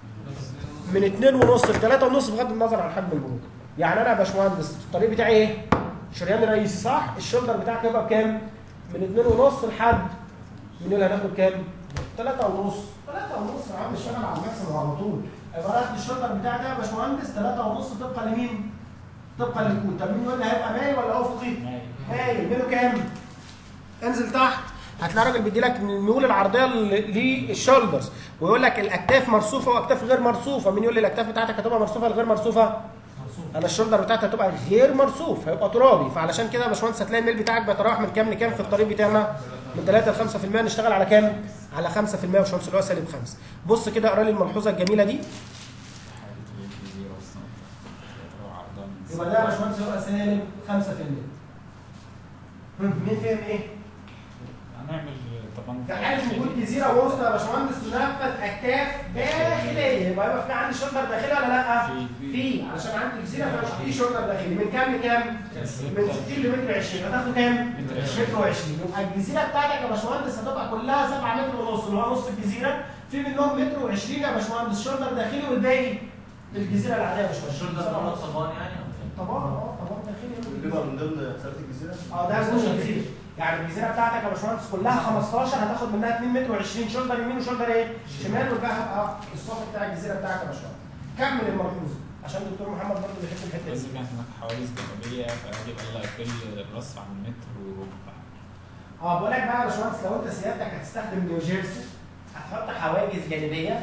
من 2 ونص ل 3 ونص بغض النظر عن حجم المرور يعني انا يا باشمهندس الطريق بتاعي ايه؟ شريان رئيسي صح؟ الشولدر بتاعك هيبقى بكام؟ من 2 ونص لحد من اللي هناخد كام؟ 3 ونص 3 ونص يا عم اشتغل على الماكسيموم على طول يبقى اخد الشولدر بتاعي ده يا باشمهندس 3 ونص طبقا لمين؟ طبقا للكود طب مين يقول لي هيبقى مايل ولا افقي؟ مايل ميله كام؟ انزل تحت هتلاقي راجل بيدي لك الميول العرضيه ل- للشولدرز ويقول لك الاكتاف مرصوفه واكتاف غير مرصوفه مين يقول لي الاكتاف بتاعتك هتبقى مرصوفه ولا غير مرصوفه؟ انا الشولدر بتاعتي هتبقى غير مرصوف هيبقى ترابي فعلشان كده يا باشمهندس هتلاقي الميل بتاعك بيتراوح من كام لكام في الطريق بتاعنا من 3 ل 5% نشتغل على كام؟ على 5% يا باشمهندس اللي هو سالب 5 بص كده اقرا لي الملحوظه الجميله دي يبقى ده يا باشمهندس هيبقى سالب 5% هم، مين فهم ايه؟ هنعمل طبعا في حاله وجود جزيره وسطى يا باشمهندس تنفذ اكتاف داخليه يبقى يبقى في عندي شولدر داخلي ولا لا؟ في- في. في علشان عندي جزيره فمش في شولدر داخلي من كام لكام؟ من 60 لمتر 20 هتاخده كام؟ متر متر و20 يبقى الجزيره بتاعتك يا باشمهندس هتبقى كلها 7 متر ونص اللي هو نص الجزيره في منهم متر و20 يا باشمهندس شولدر داخلي والباقي الجزيره العاديه يا باشمهندس الشولدر ده هو صبان يعني طبعا اه طبعا داخلي بيبقى من ضمن حسابات الجزيره اه ده جزء الجزيره يعني الجزيره بتاعتك يا باشمهندس كلها 15 هتاخد منها 2 متر و20 شولدر يمين وشولدر ايه؟ شمال والباقي هيبقى السطح بتاع الجزيره بتاعك يا باشمهندس كمل الملحوظه عشان الدكتور محمد برضه بيحب الحته دي لازم يعني هناك حواجز جانبية فيجب ألا يقل الرصف عن متر وربع اه بقول لك بقى يا باشمهندس لو انت سيادتك هتستخدم نيو جيرسي هتحط حواجز جانبيه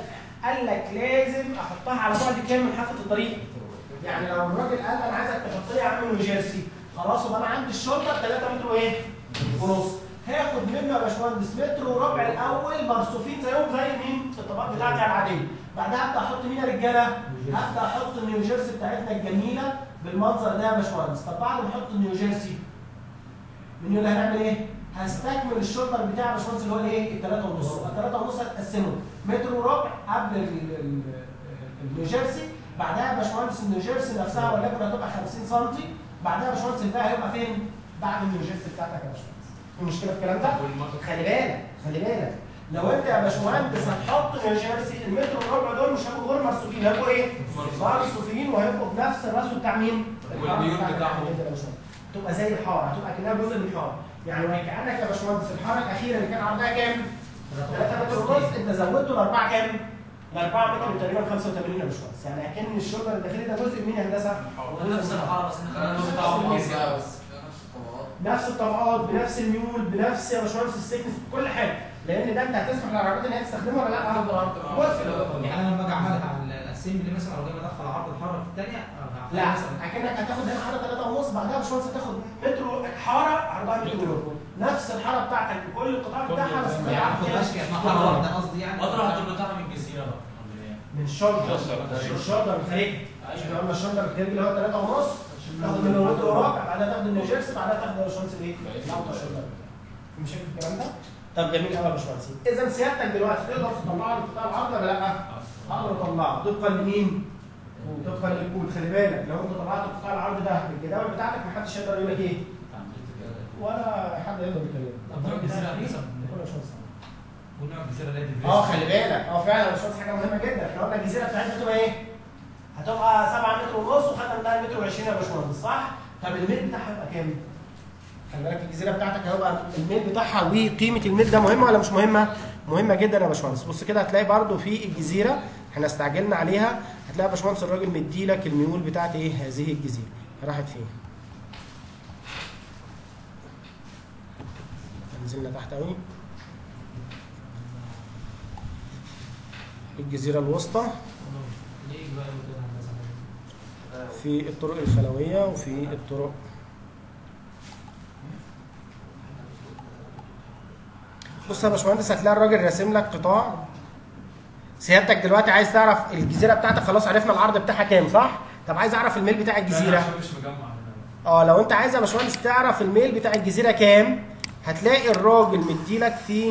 قال لك لازم احطها على بعد كام من حافه الطريق يعني لو الراجل قال انا عايزك تحط لي يا عم نيوجيرسي خلاص يبقى انا عندي الشولدر 3 متر وايه؟ ونص هاخد منه يا باشمهندس متر وربع الاول مرصوفين زيهم زي مين؟ الطبقات بتاعتي العاديه بعدها ابدا احط مين يا رجاله؟ ابدا احط النيوجيرسي بتاعتنا الجميله بالمنظر ده يا باشمهندس طب بعد ما احط النيوجيرسي من اللي هنعمل ايه؟ هستكمل الشولدر بتاعي يا باشمهندس اللي هو الايه؟ الثلاثه ونص، الثلاثه ونص هتقسمه متر وربع قبل ال- ال- النيوجيرسي بعدها يا باشمهندس النيوجيرسي نفسها ولكن هتبقى 50 سم بعدها يا باشمهندس الباقي هيبقى فين؟ بعد النيوجيرسي بتاعتك يا باشمهندس. في مشكله في الكلام ده؟ خلي بالك خلي بالك لو انت يا باشمهندس هتحط نيوجيرسي المتر والربع دول مش هيبقوا غير مرصوفين هيبقوا ايه؟ مرصوفين وهيبقوا بنفس الرسم بتاع مين؟ والميول بتاع بتاعهم. الحديد يا باشمهندس. تبقى زي الحاره هتبقى كانها جزء من الحاره يعني وكانك يا باشمهندس الحاره الاخيره اللي كان عرضها كام؟ 3 متر ونص انت زودته لاربعه كام؟ لاربعه متر تقريبا 85 يا باشمهندس يعني اكن الشولدر الداخلي ده جزء من هندسه نفس الحاره بس احنا خلينا نقطع نفس الطبقات بنفس الميول بنفس يا باشمهندس السكنس كل حاجه لان ده انت هتسمح للعربيات ان هي تستخدمه ولا لا؟ بص يعني انا لما اجي اعملها على الاسمبلي مثلا او جاي بدخل عرض الحاره في الثانيه لا اكنك هتاخد هنا حاره 3 ونص بعدها يا باشمهندس هتاخد متر حاره عرضها متر ونص نفس الحاره بتاعتك بكل القطاع بتاعها بس يعني ما تاخدهاش كانها حاره واحده قصدي يعني مطرح هتربطها من الجزيره بقى من الشولدر الشولدر الخارجي عشان احنا قلنا الشولدر الخارجي اللي هو 3 ونص تاخد منه متر وربع بعدها تاخد النيوجيرسي بعدها تاخد يا باشمهندس الايه؟ الاوتر شولدر مش شايف الكلام ده؟ طب جميل قوي يا باشمهندس اذا سيادتك دلوقتي تقدر تطلع لي قطاع العرض ولا لا؟ اقدر اطلعه طبقا لمين؟ طبقا للكود خلي بالك لو انت طلعت قطاع العرض ده بالجداول بتاعتك محدش يقدر يقول لك ايه؟ ولا حد يقدر يكلمك طب نوع الجزيره كل حسب يا باشمهندس. ونوع الجزيره اللي هي دي اه خلي بالك اه فعلا يا باشمهندس حاجه مهمه جدا احنا قلنا الجزيره بتاعتنا هتبقى ايه؟ هتبقى 7 متر ونص وخدنا منها متر و20 يا باشمهندس صح؟ طب الميل بتاعها هيبقى كام؟ خلي بالك الجزيره بتاعتك هيبقى الميل بتاعها وقيمه الميل ده مهمه ولا مش مهمه؟ مهمه جدا يا باشمهندس بص كده هتلاقي برده في الجزيره احنا استعجلنا عليها هتلاقي يا باشمهندس الراجل مديلك الميول بتاعت ايه هذه الجزيره راحت فين؟ نزلنا تحت قوي الجزيره الوسطى ليه بقى كده هندسه في الطرق الخلويه وفي الطرق بص يا باشمهندس هتلاقي الراجل راسم لك قطاع سيادتك دلوقتي عايز تعرف الجزيره بتاعتك خلاص عرفنا العرض بتاعها كام صح؟ طب عايز اعرف الميل بتاع الجزيره عشان مش مجمع هنا اه لو انت عايز يا باشمهندس تعرف الميل بتاع الجزيره كام هتلاقي الراجل مديلك فيه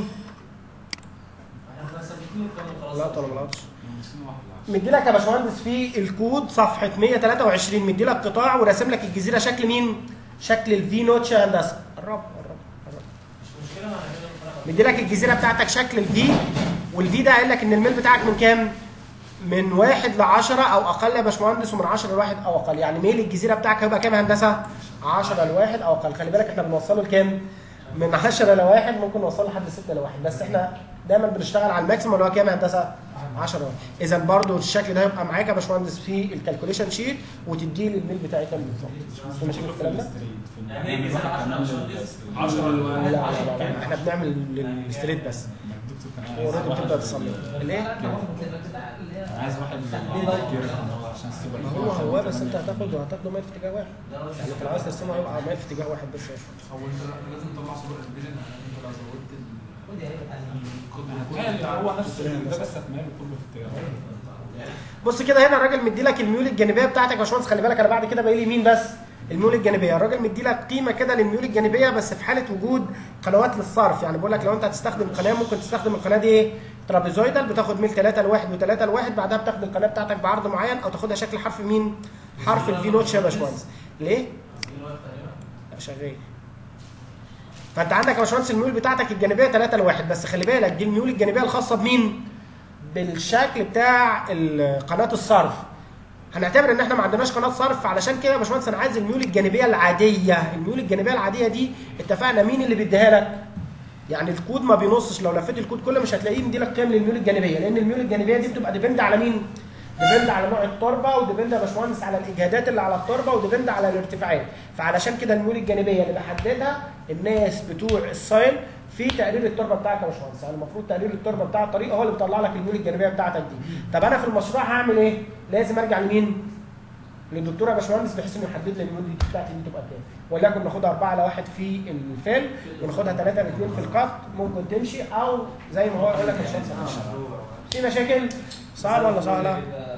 احنا ثابتين كانوا خلاص لا طبعا ما غلطش مديلك يا باشمهندس في الكود صفحه 123 مديلك قطاع وراسم لك الجزيره شكل مين؟ شكل الفي نوتش يا هندسه قرب قرب قرب مش مشكله ما هنعمل مديلك الجزيره بتاعتك شكل الفي والفي ده قايل لك ان الميل بتاعك من كام؟ من واحد ل 10 او اقل يا باشمهندس ومن 10 لواحد او اقل يعني ميل الجزيره بتاعك هيبقى كام يا هندسه؟ 10 لواحد او اقل خلي بالك احنا بنوصله لكام؟ من 10 لواحد ممكن نوصله لحد 6 لواحد بس احنا دايما بنشتغل على الماكسيموم اللي هو كام يا هندسه؟ 10 لواحد اذا برضو الشكل ده هيبقى معاك يا باشمهندس في الكالكوليشن شيت وتديه للميل بتاعتنا بالظبط في مشاكل في الكلام ده؟ يعني ايه مثلا 10 باشمهندس 10 لا الواحد لا لا, لا. احنا بنعمل للستريت بس هو اوريدي بتبدا تصمم الايه؟ عايز واحد عشان السوبر ما هو هو بس انت هتاخده هتاخده مايل في اتجاه واحد يعني انت لو عايز ترسمه هيبقى مايل في اتجاه واحد بس يا باشمهندس. هو انت لازم تطلع صور الفيجن انت لو زودت ودي هيبقى هتخيل هو نفس ده بس هتماله كله في اتجاه بص كده هنا الراجل مديلك الميول الجانبيه بتاعتك يا باشمهندس خلي بالك انا بعد كده باقي لي مين بس الميول الجانبيه الراجل مديلك قيمه كده للميول الجانبيه بس في حاله وجود قنوات للصرف يعني بقول لك لو انت هتستخدم قناه ممكن تستخدم القناه دي ايه ترابيزويدال بتاخد ميل 3 لواحد و3 لواحد بعدها بتاخد القناه بتاعتك بعرض معين او تاخدها شكل حرف مين حرف الفي نوتش يا باشمهندس ليه لا شغال فانت عندك يا باشمهندس الميول بتاعتك الجانبيه 3 لواحد بس خلي بالك دي الميول الجانبيه الخاصه بمين بالشكل بتاع ال- قناه الصرف هنعتبر ان احنا ما عندناش قناه صرف علشان كده يا باشمهندس انا عايز الميول الجانبيه العاديه الميول الجانبيه العاديه دي اتفقنا مين اللي بيديها لك يعني الكود ما بينصش لو لفيت الكود كله مش هتلاقيه مديلك قيم للميول الجانبيه لان الميول الجانبيه دي بتبقى ديبند على مين ديبند على نوع التربه وديبند يا باشمهندس على الاجهادات اللي على التربه وديبند على الارتفاعات فعلشان كده الميول الجانبيه اللي بحددها الناس بتوع السايل في تقرير التربه بتاعك يا باشمهندس يعني المفروض تقرير التربه بتاع الطريق هو اللي بيطلع لك الميول الجانبيه بتاعتك دي طب انا في المشروع هعمل ايه لازم ارجع لمين للدكتور يا باشمهندس بحيث انه يحدد لي الميول دي بتاعتي دي تبقى كام وليكن ناخدها 4 على 1 في الفيل وناخدها 3 على 2 في القط ممكن تمشي او زي ما هو يقول لك يا باشمهندس هتمشي. في مشاكل صعبه ولا سهله؟